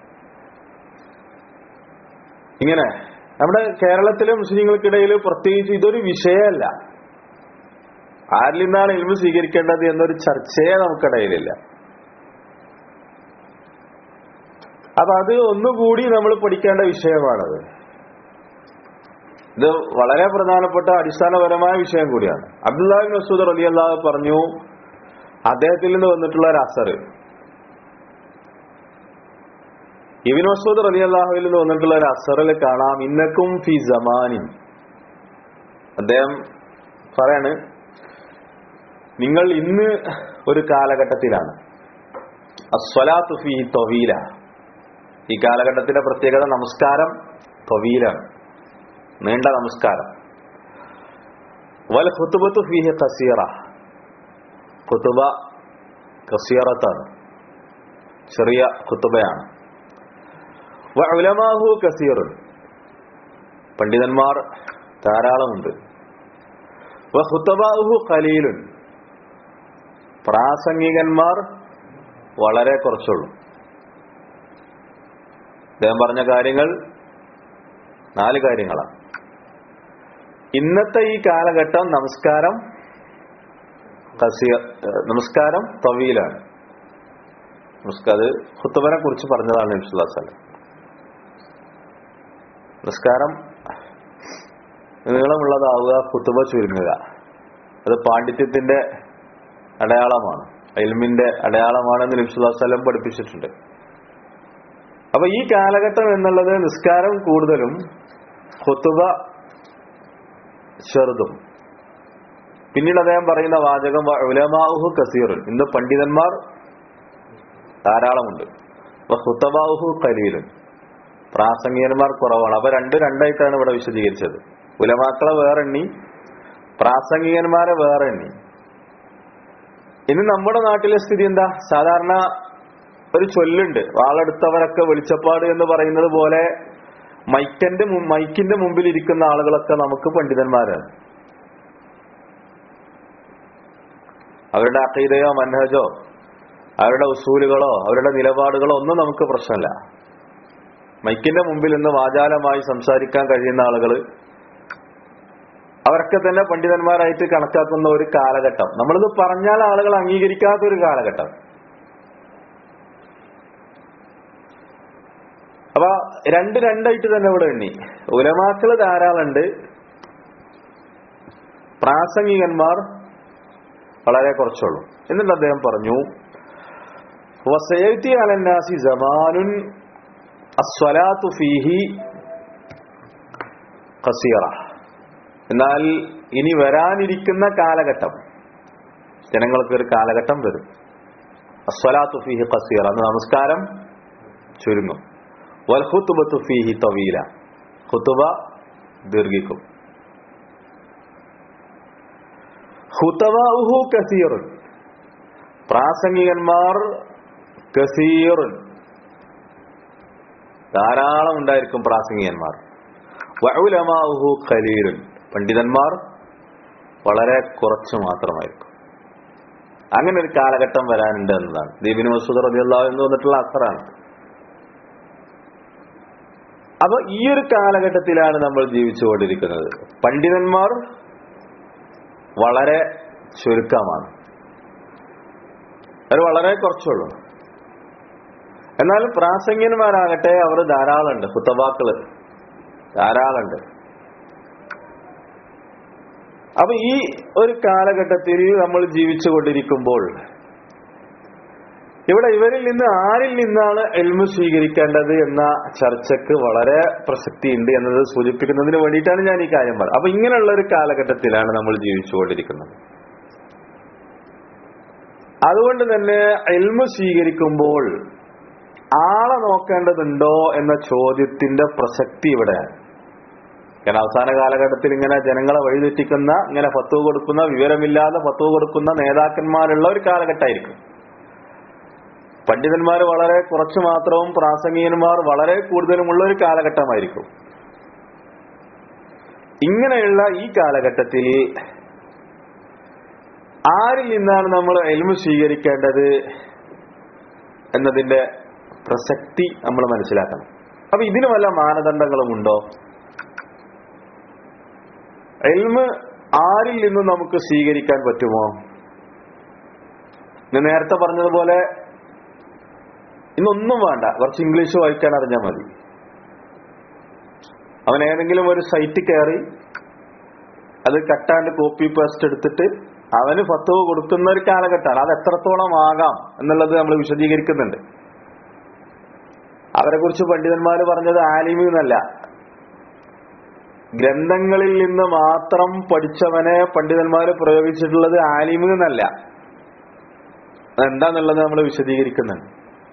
ഇങ്ങനെ നമ്മുടെ കേരളത്തിലെ മുസ്ലിങ്ങൾക്കിടയിൽ പ്രത്യേകിച്ച് ഇതൊരു വിഷയമല്ല ആരിൽ നിന്നാണ് ഇൽമു സ്വീകരിക്കേണ്ടത് എന്നൊരു ചർച്ചയെ നമുക്കിടയിലില്ല അപ്പൊ അത് ഒന്നുകൂടി നമ്മൾ പഠിക്കേണ്ട വിഷയമാണത് ഇത് വളരെ പ്രധാനപ്പെട്ട അടിസ്ഥാനപരമായ വിഷയം കൂടിയാണ് അബ്ദുല്ലാഹിബ് മസൂദ് അലി അള്ളാഹ് പറഞ്ഞു അദ്ദേഹത്തിൽ നിന്ന് വന്നിട്ടുള്ള ഒരു അസർ ഇബിൻ മസൂദ് അലി അള്ളാഹുവിൽ നിന്ന് വന്നിട്ടുള്ള ഒരു അസറിൽ കാണാം ഇന്നക്കും ഫി ജമാനിൻ അദ്ദേഹം പറയാണ് നിങ്ങൾ ഇന്ന് ഒരു കാലഘട്ടത്തിലാണ് അസ്വലാത്തു ഫി തൊവീല ഈ കാലഘട്ടത്തിന്റെ പ്രത്യേകത നമസ്കാരം തൊവീലാണ് നീണ്ട നമസ്കാരം വൽ ഖുതുബത്തു ഫീഹി ഖസീറ ഖുതുബ കസീറത്താണ് ചെറിയ ഖുതുബയാണ് വ ഉലമാഹു കസീറുൻ പണ്ഡിതന്മാർ ധാരാളമുണ്ട് വ ഖുതബാഹു ഖലീലുൻ പ്രാസംഗികന്മാർ വളരെ കുറച്ചുള്ളൂ അദ്ദേഹം പറഞ്ഞ കാര്യങ്ങൾ നാല് കാര്യങ്ങളാണ് ഇന്നത്തെ ഈ കാലഘട്ടം നമസ്കാരം കസിയ നമസ്കാരം തവീലാണ് നമസ്കാരം അത് ഹുത്തുബനെ കുറിച്ച് പറഞ്ഞതാണ് നബിസ്വല്ലാസ്ലം നമസ്കാരം നീളമുള്ളതാവുക കുത്തുബ ചുരുങ്ങുക അത് പാണ്ഡിത്യത്തിന്റെ അടയാളമാണ് എൽമിന്റെ അടയാളമാണെന്ന് നബിസ്വല്ലാസ്ലം പഠിപ്പിച്ചിട്ടുണ്ട് അപ്പൊ ഈ കാലഘട്ടം എന്നുള്ളത് നിസ്കാരം കൂടുതലും ഹുത്തുബ ചെറുതും പിന്നീട് അദ്ദേഹം പറയുന്ന വാചകം ഉലമാഹു കസീറുൻ ഇന്ന് പണ്ഡിതന്മാർ ധാരാളമുണ്ട് ഹുത്തബാഹു കലീലുൻ പ്രാസംഗികന്മാർ കുറവാണ് അപ്പൊ രണ്ട് രണ്ടായിട്ടാണ് ഇവിടെ വിശദീകരിച്ചത് ഉലമാക്കളെ വേറെ എണ്ണി പ്രാസംഗികന്മാരെ വേറെ എണ്ണി ഇനി നമ്മുടെ നാട്ടിലെ സ്ഥിതി എന്താ സാധാരണ ഒരു ചൊല്ലുണ്ട് വാളെടുത്തവരൊക്കെ വെളിച്ചപ്പാട് എന്ന് പറയുന്നത് പോലെ മൈക്കന്റെ മു- മൈക്കിന്റെ മുമ്പിൽ ഇരിക്കുന്ന ആളുകളൊക്കെ നമുക്ക് പണ്ഡിതന്മാരാണ് അവരുടെ അക്കീതയോ മൻഹജോ അവരുടെ ഉസൂലുകളോ അവരുടെ നിലപാടുകളോ ഒന്നും നമുക്ക് പ്രശ്നമല്ല മൈക്കിന്റെ മുമ്പിൽ നിന്ന് വാചാലമായി സംസാരിക്കാൻ കഴിയുന്ന ആളുകൾ അവരൊക്കെ തന്നെ പണ്ഡിതന്മാരായിട്ട് കണക്കാക്കുന്ന ഒരു കാലഘട്ടം നമ്മളിത് പറഞ്ഞാൽ ആളുകൾ അംഗീകരിക്കാത്ത ഒരു കാലഘട്ടം അപ്പൊ രണ്ട് രണ്ടായിട്ട് തന്നെ ഇവിടെ എണ്ണി ഉലമാക്കള് ധാരാളമുണ്ട് പ്രാസംഗികന്മാർ വളരെ കുറച്ചുള്ളൂ എന്നിട്ട് അദ്ദേഹം പറഞ്ഞു വസയത്തി അലന്നാസി ജമാനുൻ അസ്വലാത്തു ഫീഹി ഖസീറ എന്നാൽ ഇനി വരാനിരിക്കുന്ന കാലഘട്ടം ജനങ്ങൾക്ക് ഒരു കാലഘട്ടം വരും അസ്വലാത്തു ഫീഹി ഖസീറ അന്ന് നമസ്കാരം ചുരുങ്ങും വൽ ഖുതുബത്തു ഫീഹി തവീല ഖുതുബ ദീർഘിക്കും ഖുതബാഉഹു കസീറുൻ പ്രാസംഗികന്മാർ കസീറുൻ ധാരാളം ഉണ്ടായിരിക്കും പ്രാസംഗികന്മാർ വഉലമാഉഹു ഖലീലുൻ പണ്ഡിതന്മാർ വളരെ കുറച്ച് മാത്രമായിരിക്കും അങ്ങനെ ഒരു കാലഘട്ടം വരാനുണ്ട് എന്നതാണ് ദീപിന് മസൂദ് റളിയല്ലാഹു എന്ന് വന്നിട്ടുള്ള അസറാണ് അപ്പൊ ഈ ഒരു കാലഘട്ടത്തിലാണ് നമ്മൾ ജീവിച്ചുകൊണ്ടിരിക്കുന്നത് പണ്ഡിതന്മാർ വളരെ ചുരുക്കമാണ് അവർ വളരെ കുറച്ചുള്ളൂ എന്നാൽ പ്രാസംഗ്യന്മാരാകട്ടെ അവർ ധാരാളമുണ്ട് കുത്തബാക്കള് ധാരാളമുണ്ട് അപ്പൊ ഈ ഒരു കാലഘട്ടത്തിൽ നമ്മൾ ജീവിച്ചു കൊണ്ടിരിക്കുമ്പോൾ ഇവിടെ ഇവരിൽ നിന്ന് ആരിൽ നിന്നാണ് എൽമു സ്വീകരിക്കേണ്ടത് എന്ന ചർച്ചക്ക് വളരെ പ്രസക്തിയുണ്ട് എന്നത് സൂചിപ്പിക്കുന്നതിന് വേണ്ടിയിട്ടാണ് ഞാൻ ഈ കാര്യം പറയുന്നത് അപ്പൊ ഇങ്ങനെയുള്ള ഒരു കാലഘട്ടത്തിലാണ് നമ്മൾ ജീവിച്ചുകൊണ്ടിരിക്കുന്നത് അതുകൊണ്ട് തന്നെ എൽമു സ്വീകരിക്കുമ്പോൾ ആളെ നോക്കേണ്ടതുണ്ടോ എന്ന ചോദ്യത്തിന്റെ പ്രസക്തി ഇവിടെയാണ് കാരണം അവസാന കാലഘട്ടത്തിൽ ഇങ്ങനെ ജനങ്ങളെ വഴിതെറ്റിക്കുന്ന ഇങ്ങനെ ഫത്വ കൊടുക്കുന്ന വിവരമില്ലാതെ ഫത്വ കൊടുക്കുന്ന നേതാക്കന്മാരുള്ള ഒരു കാലഘട്ടമായിരിക്കും പണ്ഡിതന്മാർ വളരെ കുറച്ച് മാത്രവും പ്രാസംഗികന്മാർ വളരെ കൂടുതലുമുള്ള ഒരു കാലഘട്ടമായിരിക്കും ഇങ്ങനെയുള്ള ഈ കാലഘട്ടത്തിൽ ആരിൽ നിന്നാണ് നമ്മൾ എൽമു സ്വീകരിക്കേണ്ടത് എന്നതിന്റെ പ്രസക്തി നമ്മൾ മനസ്സിലാക്കണം അപ്പൊ ഇതിന് വല്ല മാനദണ്ഡങ്ങളുമുണ്ടോ എൽമ് ആരിൽ നിന്നും നമുക്ക് സ്വീകരിക്കാൻ പറ്റുമോ ഞാൻ നേരത്തെ പറഞ്ഞതുപോലെ ഇന്നൊന്നും വേണ്ട കുറച്ച് ഇംഗ്ലീഷ് വായിക്കാൻ അറിഞ്ഞാൽ മതി അവൻ ഏതെങ്കിലും ഒരു സൈറ്റ് കയറി അത് കട്ടാണ്ട് കോപ്പി പേസ്റ്റ് എടുത്തിട്ട് അവന് ഫത്തവ് കൊടുക്കുന്ന ഒരു കാലഘട്ടമാണ് അത് എത്രത്തോളം ആകാം എന്നുള്ളത് നമ്മൾ വിശദീകരിക്കുന്നുണ്ട് അവരെ കുറിച്ച് പണ്ഡിതന്മാർ പറഞ്ഞത് ആലിമി എന്നല്ല ഗ്രന്ഥങ്ങളിൽ നിന്ന് മാത്രം പഠിച്ചവനെ പണ്ഡിതന്മാർ പ്രയോഗിച്ചിട്ടുള്ളത് ആലിമി എന്നല്ല എന്താന്നുള്ളത് നമ്മൾ വിശദീകരിക്കുന്നുണ്ട്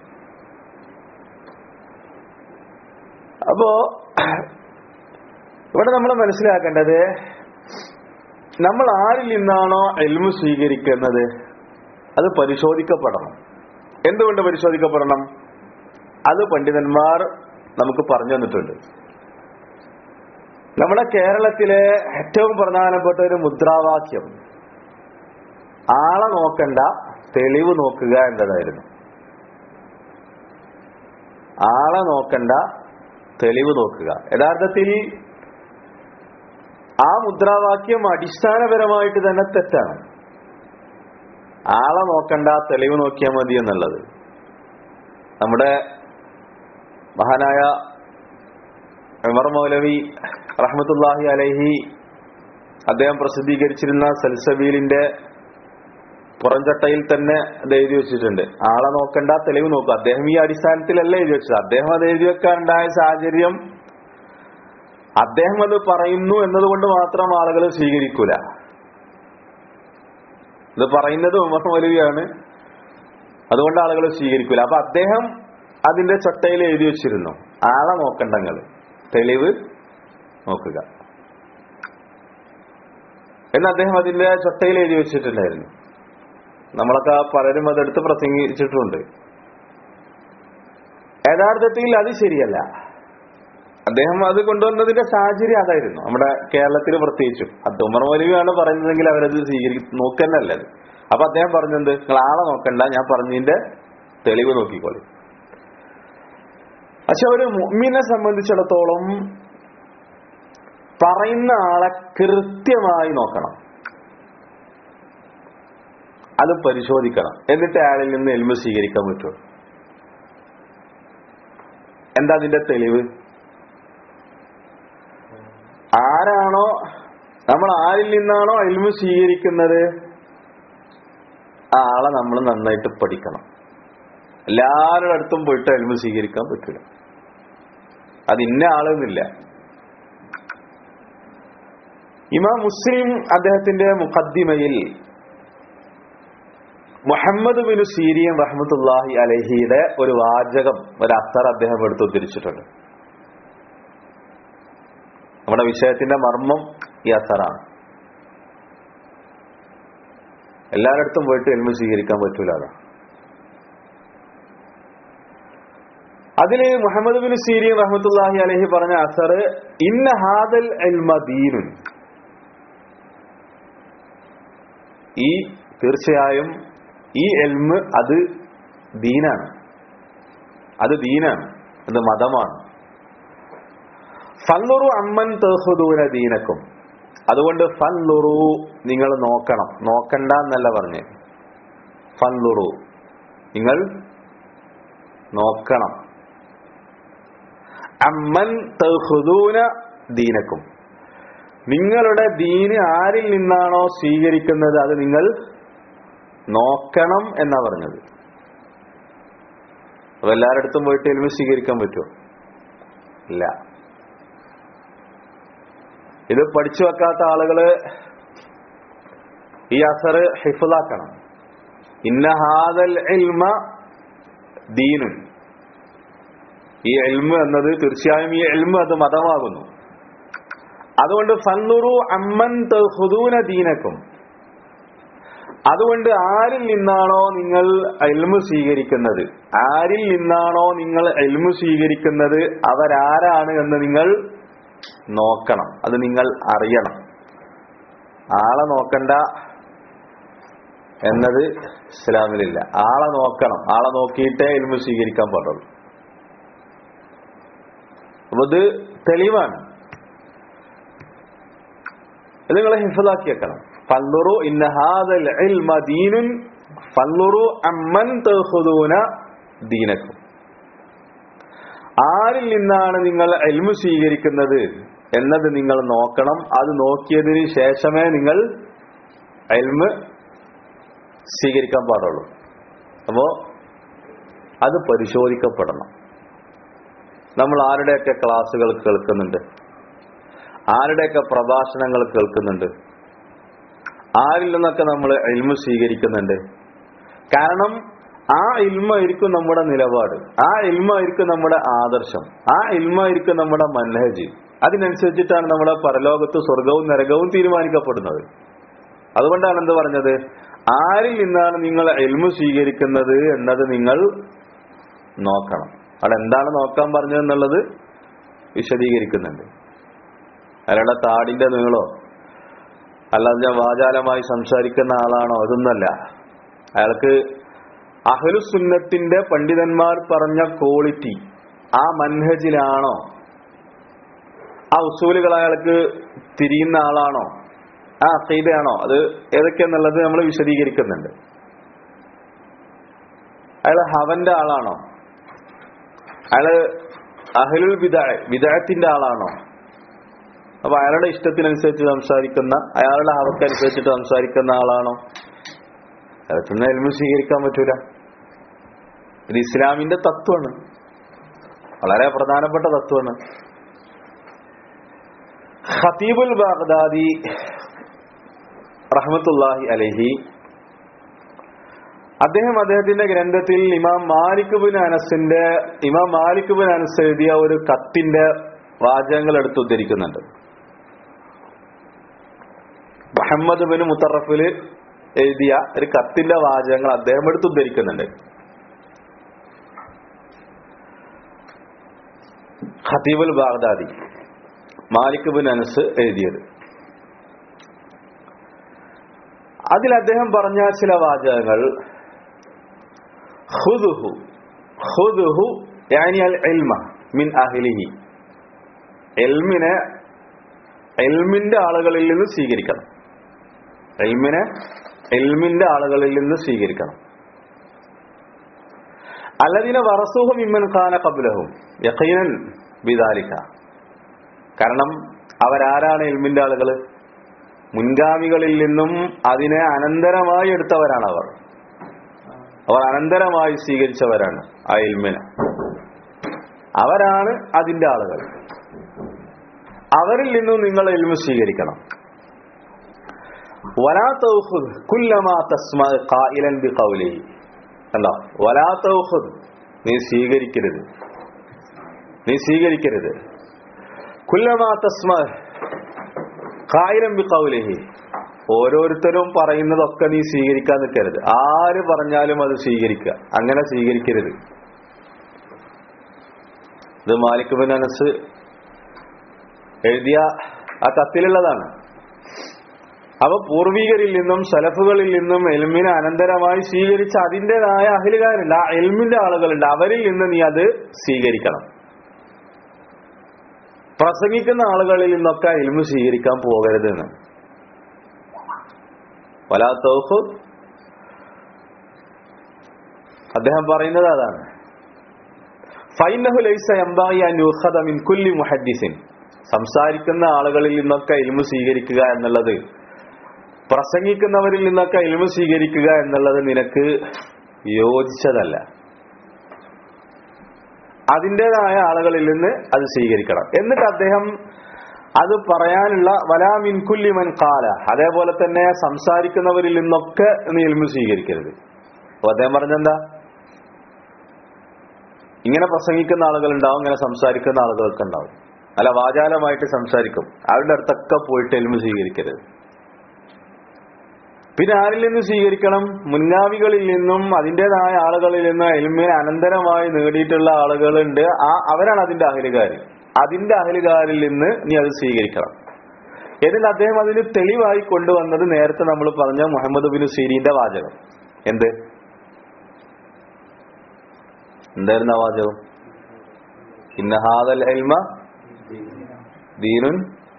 അപ്പോ ഇവിടെ നമ്മൾ മനസ്സിലാക്കേണ്ടത് നമ്മൾ ആരിൽ നിന്നാണോ എൽമു സ്വീകരിക്കുന്നത് അത് പരിശോധിക്കപ്പെടണം എന്തുകൊണ്ട് പരിശോധിക്കപ്പെടണം അത് പണ്ഡിതന്മാർ നമുക്ക് പറഞ്ഞു തന്നിട്ടുണ്ട് നമ്മുടെ കേരളത്തിലെ ഏറ്റവും പ്രധാനപ്പെട്ട ഒരു മുദ്രാവാക്യം ആളെ നോക്കണ്ട തെളിവ് നോക്കുക എന്നതായിരുന്നു ആളെ നോക്കണ്ട തെളിവ് നോക്കുക യഥാർത്ഥത്തിൽ ആ മുദ്രാവാക്യം അടിസ്ഥാനപരമായിട്ട് തന്നെ തെറ്റാണ് ആളെ നോക്കണ്ട തെളിവ് നോക്കിയാൽ മതി എന്നുള്ളത് നമ്മുടെ മഹാനായ ഉമർ മൗലവി റഹ്മത്തുല്ലാഹി അലൈഹി അദ്ദേഹം പ്രസിദ്ധീകരിച്ചിരുന്ന സൽസബീലിന്റെ പുറംചട്ടയിൽ തന്നെ അത് എഴുതി വെച്ചിട്ടുണ്ട് ആളെ നോക്കണ്ട തെളിവ് നോക്കുക അദ്ദേഹം ഈ അടിസ്ഥാനത്തിലല്ല എഴുതി വെച്ചത് അദ്ദേഹം അത് എഴുതി വെക്കാനുണ്ടായ സാഹചര്യം അദ്ദേഹം അത് പറയുന്നു എന്നതുകൊണ്ട് മാത്രം ആളുകൾ സ്വീകരിക്കൂല ഇത് പറയുന്നത് ഉമർ മൗലവിയാണ് അതുകൊണ്ട് ആളുകൾ സ്വീകരിക്കൂല അപ്പൊ അദ്ദേഹം അതിന്റെ ചൊട്ടയിൽ എഴുതി വെച്ചിരുന്നു ആളെ നോക്കണ്ടങ്ങൾ തെളിവ് നോക്കുക എന്ന് അദ്ദേഹം അതിന്റെ ചൊട്ടയിൽ എഴുതി വെച്ചിട്ടുണ്ടായിരുന്നു നമ്മളൊക്കെ പലരും അതെടുത്ത് പ്രസംഗിച്ചിട്ടുണ്ട് യഥാർത്ഥത്തിൽ അത് ശരിയല്ല അദ്ദേഹം അത് കൊണ്ടുവന്നതിന്റെ സാഹചര്യം അതായിരുന്നു നമ്മുടെ കേരളത്തിൽ പ്രത്യേകിച്ചും അത് ഉമർ മൗലവിയാണ് പറയുന്നതെങ്കിൽ അവരത് സ്വീകരിക്കും നോക്കന്നല്ല അത് അപ്പൊ അദ്ദേഹം പറഞ്ഞത് നിങ്ങൾ ആളെ നോക്കണ്ട ഞാൻ പറഞ്ഞതിന്റെ തെളിവ് നോക്കിക്കോളി പക്ഷെ ഒരു മുഅ്മിനെ സംബന്ധിച്ചിടത്തോളം പറയുന്ന ആളെ കൃത്യമായി നോക്കണം അത് പരിശോധിക്കണം എന്നിട്ട് അയാളിൽ നിന്ന് എൽമ സ്വീകരിക്കാൻ പറ്റുമോ എന്താ അതിന്റെ തെളിവ് ആരാണോ നമ്മൾ ആരിൽ നിന്നാണോ എൽമ സ്വീകരിക്കുന്നത് ആ ആളെ നമ്മൾ നന്നായിട്ട് പഠിക്കണം എല്ലാവരുടെ അടുത്തും പോയിട്ട് എൽമ സ്വീകരിക്കാൻ പറ്റില്ല അത് ഇന്ന ആളെന്നില്ല ഇമാം മുസ്ലിം അദ്ദേഹത്തിന്റെ മുഖദ്ദിമയിൽ മുഹമ്മദ് ബിൻ സീരിയൻ റഹ്മത്തുല്ലാഹി അലഹിയുടെ ഒരു വാചകം ഒരു അസർ അദ്ദേഹം എടുത്ത് ഉദ്ധരിച്ചിട്ടുണ്ട് നമ്മുടെ വിഷയത്തിന്റെ മർമ്മം ഈ അസറാണ് എല്ലാവരടുത്തും പോയിട്ട് എൽമ സ്വീകരിക്കാൻ പറ്റൂല അതാ അതില് മുഹമ്മദ് ബിൻ സീരിയൻ റഹ്മത്തുല്ലാഹി അലഹി പറഞ്ഞ അസർ ഇന്ന ഹാദൽ എൽമ ദീനുൻ ഈ തീർച്ചയായും ഈ എൽമ് അത് ദീനാണ് അത് ദീനാണ് അത് മതമാണ് ഫല്ലുറു അമ്മൻ തേഹുദൂന ദീനക്കും അതുകൊണ്ട് ഫല്ലുറു നിങ്ങൾ നോക്കണം നോക്കണ്ട എന്നല്ല പറഞ്ഞ് ഫല്ലുറു നിങ്ങൾ നോക്കണം അമ്മൻ തേഹുദൂന ദീനക്കും നിങ്ങളുടെ ദീന് ആരിൽ നിന്നാണോ സ്വീകരിക്കുന്നത് അത് നിങ്ങൾ നോക്കണം എന്നാ പറഞ്ഞത് അപ്പൊ എല്ലാരടുത്തും പോയിട്ട് എൽമ സ്വീകരിക്കാൻ പറ്റുമോ ഇല്ല ഇത് പഠിച്ചു വെക്കാത്ത ആളുകള് ഈ അസർ ഹിഫുലാക്കണം ഇന്ന ഹാദൽ ഇൽമ ദീനുൻ ഈ എൽമ എന്നത് തീർച്ചയായും ഈ എൽമ അത് മതമാകുന്നു അതുകൊണ്ട് ഫന്നുറു അമ്മൻ തഹുദൂന ദീനക്കും അതുകൊണ്ട് ആരിൽ നിന്നാണോ നിങ്ങൾ എൽമു സ്വീകരിക്കുന്നത് ആരിൽ നിന്നാണോ നിങ്ങൾ എൽമു സ്വീകരിക്കുന്നത് അവരാരാണ് എന്ന് നിങ്ങൾ നോക്കണം അത് നിങ്ങൾ അറിയണം ആളെ നോക്കണ്ട എന്നത് ഇസ്ലാമിലില്ല ആളെ നോക്കണം ആളെ നോക്കിയിട്ടേ എൽമു സ്വീകരിക്കാൻ പാടുള്ളൂ അപ്പൊ ഇത് തെളിവാണ് ഇത് നിങ്ങൾ ഹിഫലാക്കി വെക്കണം ഫല്ലുറു ഇന്ന ഹാദൽ ഇൽമ ദീനുൻ ഫല്ലുറു അമ്മൻ തഖുദൂന ദീനക്കും ആരിൽ നിന്നാണ് നിങ്ങൾ എൽമു സ്വീകരിക്കുന്നത് എന്നത് നിങ്ങൾ നോക്കണം അത് നോക്കിയതിന് ശേഷമേ നിങ്ങൾ എൽമ് സ്വീകരിക്കാൻ പാടുള്ളൂ അപ്പോ അത് പരിശോധിക്കപ്പെടണം നമ്മൾ ആരുടെയൊക്കെ ക്ലാസ്സുകൾ കേൾക്കുന്നുണ്ട് ആരുടെയൊക്കെ പ്രഭാഷണങ്ങൾ കേൾക്കുന്നുണ്ട് ആരിൽ നിന്നൊക്കെ നമ്മൾ ഇൽമ സ്വീകരിക്കുന്നുണ്ട് കാരണം ആ ഇൽമായിരിക്കും നമ്മുടെ നിലപാട് ആ ഇൽമായിരിക്കും നമ്മുടെ ആദർശം ആ ഇൽമായിരിക്കും നമ്മുടെ മൻഹജ് അതിനനുസരിച്ചിട്ടാണ് നമ്മുടെ പരലോകത്ത് സ്വർഗവും നരകവും തീരുമാനിക്കപ്പെടുന്നത് അതുകൊണ്ടാണ് എന്ത് പറഞ്ഞത് ആരിൽ നിന്നാണ് നിങ്ങൾ എൽമ സ്വീകരിക്കുന്നത് എന്നത് നിങ്ങൾ നോക്കണം അവിടെ എന്താണ് നോക്കാൻ പറഞ്ഞതെന്നുള്ളത് വിശദീകരിക്കുന്നുണ്ട് അയാളുടെ താടിന്റെ നീളോ അല്ലാതെ ഞാൻ വാചാലമായി സംസാരിക്കുന്ന ആളാണോ അതൊന്നല്ല അയാൾക്ക് അഹലുസുന്നത്തിന്റെ പണ്ഡിതന്മാർ പറഞ്ഞ ക്വാളിറ്റി ആ മൻഹജിലാണോ ആ ഉസൂലുകൾ അയാൾക്ക് തിരിയുന്ന ആളാണോ ആ അസൈദയാണോ അത് ഏതൊക്കെയാന്നുള്ളത് നമ്മൾ വിശദീകരിക്കുന്നുണ്ട് അയാൾ ഹവന്റെ ആളാണോ അയാള് അഹലുൽ വിദ വിദായത്തിന്റെ ആളാണോ അപ്പൊ അയാളുടെ ഇഷ്ടത്തിനനുസരിച്ച് സംസാരിക്കുന്ന അയാളുടെ ഹവക്കനുസരിച്ചിട്ട് സംസാരിക്കുന്ന ആളാണോ അതൊന്നും എൽമ സ്വീകരിക്കാൻ പറ്റൂല ഇത് ഇസ്ലാമിന്റെ തത്വമാണ് വളരെ പ്രധാനപ്പെട്ട തത്വമാണ് ഖതീബുൽ ബാഗ്ദാദി റഹ്മത്തുല്ലാഹി അലഹി അദ്ദേഹം അദ്ദേഹത്തിന്റെ ഗ്രന്ഥത്തിൽ ഇമാം മാലിക് ബിൻ അനസിന്റെ ഇമാം മാലിക് ബിൻ അനസ് എഴുതിയ ഒരു കത്തിന്റെ വാചകങ്ങൾ എടുത്ത് ഉദ്ധരിക്കുന്നുണ്ട് മുഹമ്മദ് ബിൻ മുത്തറഫില് എഴുതിയ ഒരു കത്തിന്റെ വാചകങ്ങൾ അദ്ദേഹം എടുത്ത് ഉദ്ധരിക്കുന്നുണ്ട് ഖതീബുൽ ബാഗ്ദാദി മാലിക് ബിൻ അനസ് എഴുതിയത് അതിൽ അദ്ദേഹം പറഞ്ഞ ചില വാചകങ്ങൾ ഖുദുഹു ഖുദുഹു യാനി അൽ ഇൽമ മിൻ അഹ്ലിഹി എൽമിനെ എൽമിന്റെ ആളുകളിൽ നിന്ന് സ്വീകരിക്കണം എൽമിനെ എൽമിന്റെ ആളുകളിൽ നിന്ന് സ്വീകരിക്കണം അല്ലതിനെ വറസൂഹം ഇമ്മൻ ഖാന കബുലഹും യഖീനൻ ബിദാലിക കാരണം അവരാരാണ് എൽമിന്റെ ആളുകൾ മുൻഗാമികളിൽ നിന്നും അതിനെ അനന്തരമായി എടുത്തവരാണ് അവർ അവർ അനന്തരമായി സ്വീകരിച്ചവരാണ് ആ എൽമിനെ അവരാണ് അതിന്റെ ആളുകൾ അവരിൽ നിന്നും നിങ്ങൾ എൽമ സ്വീകരിക്കണം വലാ തൗഖുദ് കുല്ലമാ തസ്മഅ ഖായിലൻ ബിഖൗലിഹി കണ്ടോ വലാ തൗഖുദ് നീ സ്വീകരിക്കരുത് നീ സ്വീകരിക്കരുത് കുല്ലമാ തസ്മഅ ഖായിലൻ ബിഖൗലിഹി ഓരോരുത്തരും പറയുന്നതൊക്കെ നീ സ്വീകരിക്കാൻ നിൽക്കരുത് ആര് പറഞ്ഞാലും അത് സ്വീകരിക്കുക അങ്ങനെ സ്വീകരിക്കരുത് ഇത് മാലിക് ബിൻ അനസ് എഴുതിയ ആ കത്തിലുള്ളതാണ് അപ്പൊ പൂർവികരിൽ നിന്നും സലഫുകളിൽ നിന്നും എൽമിനെ അനന്തരമായി സ്വീകരിച്ച അതിൻ്റെതായ അഹിലുകാരുണ്ട് ആ എൽമിന്റെ ആളുകളുണ്ട് അവരിൽ നിന്ന് നീ അത് സ്വീകരിക്കണം പ്രസംഗിക്കുന്ന ആളുകളിൽ നിന്നൊക്കെ എൽമു സ്വീകരിക്കാൻ പോകരുത് എന്ന് വലാത്തോഫ് അദ്ദേഹം പറയുന്നത് അതാണ് ഫൈനഹു ലൈസ എംബായി അൻ മിൻ കുല്ലി മുഹദ്ദിസിൻ സംസാരിക്കുന്ന ആളുകളിൽ നിന്നൊക്കെ ഇൽമു സ്വീകരിക്കുക എന്നുള്ളത് പ്രസംഗിക്കുന്നവരിൽ നിന്നൊക്കെ ഇൽമു സ്വീകരിക്കുക എന്നുള്ളത് നിനക്ക് യോജിച്ചതല്ല അതിൻ്റെതായ ആളുകളിൽ നിന്ന് അത് സ്വീകരിക്കണം എന്നിട്ട് അദ്ദേഹം അത് പറയാനുള്ള വലാ മിൻകുല്ലി മൻ കാല അതേപോലെ തന്നെ സംസാരിക്കുന്നവരിൽ നിന്നൊക്കെ നീ ഇൽമു സ്വീകരിക്കരുത് അപ്പൊ അദ്ദേഹം പറഞ്ഞെന്താ ഇങ്ങനെ പ്രസംഗിക്കുന്ന ആളുകൾ ഉണ്ടാവും ഇങ്ങനെ സംസാരിക്കുന്ന ആളുകളൊക്കെ ഉണ്ടാവും അല്ല വാചാലമായിട്ട് സംസാരിക്കും അവരുടെ അടുത്തൊക്കെ പോയിട്ട് എൽമു സ്വീകരിക്കരുത് പിന്നെ ആരിൽ നിന്ന് സ്വീകരിക്കണം മുൻഗാമികളിൽ നിന്നും അതിൻ്റെതായ ആളുകളിൽ നിന്ന് എൽമിനെ അനന്തരമായി നേടിയിട്ടുള്ള ആളുകളുണ്ട് ആ അവരാണ് അതിന്റെ അഹലുകാർ അതിന്റെ അഹലുകാരിൽ നിന്ന് നീ അത് സ്വീകരിക്കണം എന്നിട്ട് അദ്ദേഹം അതിന് തെളിവായി കൊണ്ടുവന്നത് നേരത്തെ നമ്മൾ പറഞ്ഞ മുഹമ്മദ് ബിൻ സീരീന്റെ വാചകം എന്ത് എന്തായിരുന്നു ആ വാചകം ഇന്നഹാദൽ എൽമ ദീനുൻ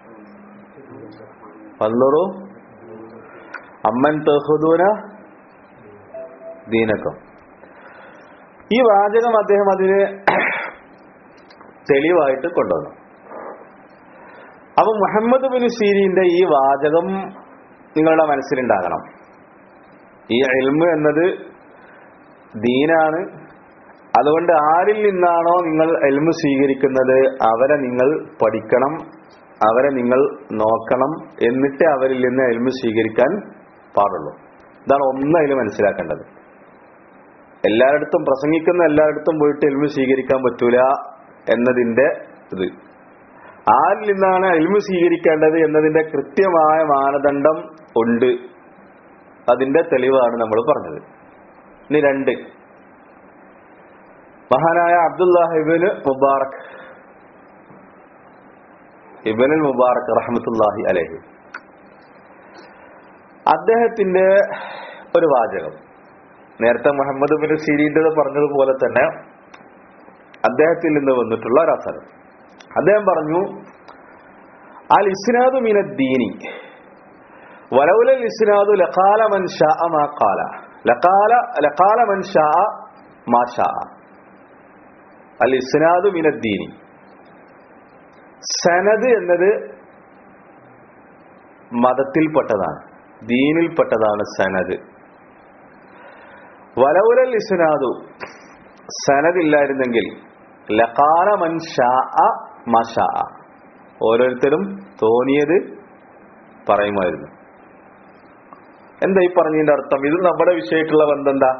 പല്ലറു അമ്മൻ തഹുദൂന ദീനക്കം ഈ വാചകം അദ്ദേഹം അതിന് തെളിവായിട്ട് കൊണ്ടുവന്നു അപ്പൊ മുഹമ്മദ് ബിൻ സീരീന്റെ ഈ വാചകം നിങ്ങളുടെ മനസ്സിലുണ്ടാകണം ഈ എൽമ് എന്നത് ദീനാണ് അതുകൊണ്ട് ആരിൽ നിന്നാണോ നിങ്ങൾ എൽമ് സ്വീകരിക്കുന്നത് അവരെ നിങ്ങൾ പഠിക്കണം അവരെ നിങ്ങൾ നോക്കണം എന്നിട്ട് അവരിൽ നിന്ന് എൽമ് സ്വീകരിക്കാൻ പാടുള്ളൂ ഇതാണ് ഒന്ന് അതിൽ മനസ്സിലാക്കേണ്ടത് എല്ലായിടത്തും പ്രസംഗിക്കുന്ന എല്ലായിടത്തും പോയിട്ട് എൽമു സ്വീകരിക്കാൻ പറ്റൂല എന്നതിന്റെ ഇത് ആരിൽ നിന്നാണ് എൽമു സ്വീകരിക്കേണ്ടത് എന്നതിന്റെ കൃത്യമായ മാനദണ്ഡം ഉണ്ട് അതിന്റെ തെളിവാണ് നമ്മൾ പറഞ്ഞത് ഇനി രണ്ട് മഹാനായ അബ്ദുല്ലാഹിബിന് മുബാറക് ഇബനുൽ മുബാറക് റഹ്മത്തുല്ലാഹി അലഹി അദ്ദേഹത്തിന്റെ ഒരു വാചകം നേരത്തെ മുഹമ്മദ് ബിൻ സിരീന്റെ പറഞ്ഞതുപോലെ തന്നെ അദ്ദേഹത്തിൽ നിന്ന് വന്നിട്ടുള്ള ഒരു അസരം അദ്ദേഹം പറഞ്ഞു അൽ ഇസ്നാദു മിന ദീനി വലൗലൽ ഇസ്നാദു ലഖാല മൻ ഷാ മാ ഖാല ലഖാല ലഖാല മൻ ഷാ മാ ഷാ അൽ ഇസ്നാദു മിന ദീനി സനദ് എന്നത് മതത്തിൽപ്പെട്ടതാണ് ദീനിൽപ്പെട്ടതാണ് സനദ് വലൗലൽ ഇസ്നാദു സനദില്ലായിരുന്നെങ്കിൽ ലഖാല മൻ ഷാ മഷാ ഓരോരുത്തരും തോന്നിയത് പറയുമായിരുന്നു എന്താ ഈ പറഞ്ഞതിന്റെ അർത്ഥം ഇത് നമ്മുടെ വിഷയമായിട്ടുള്ള ബന്ധം എന്താ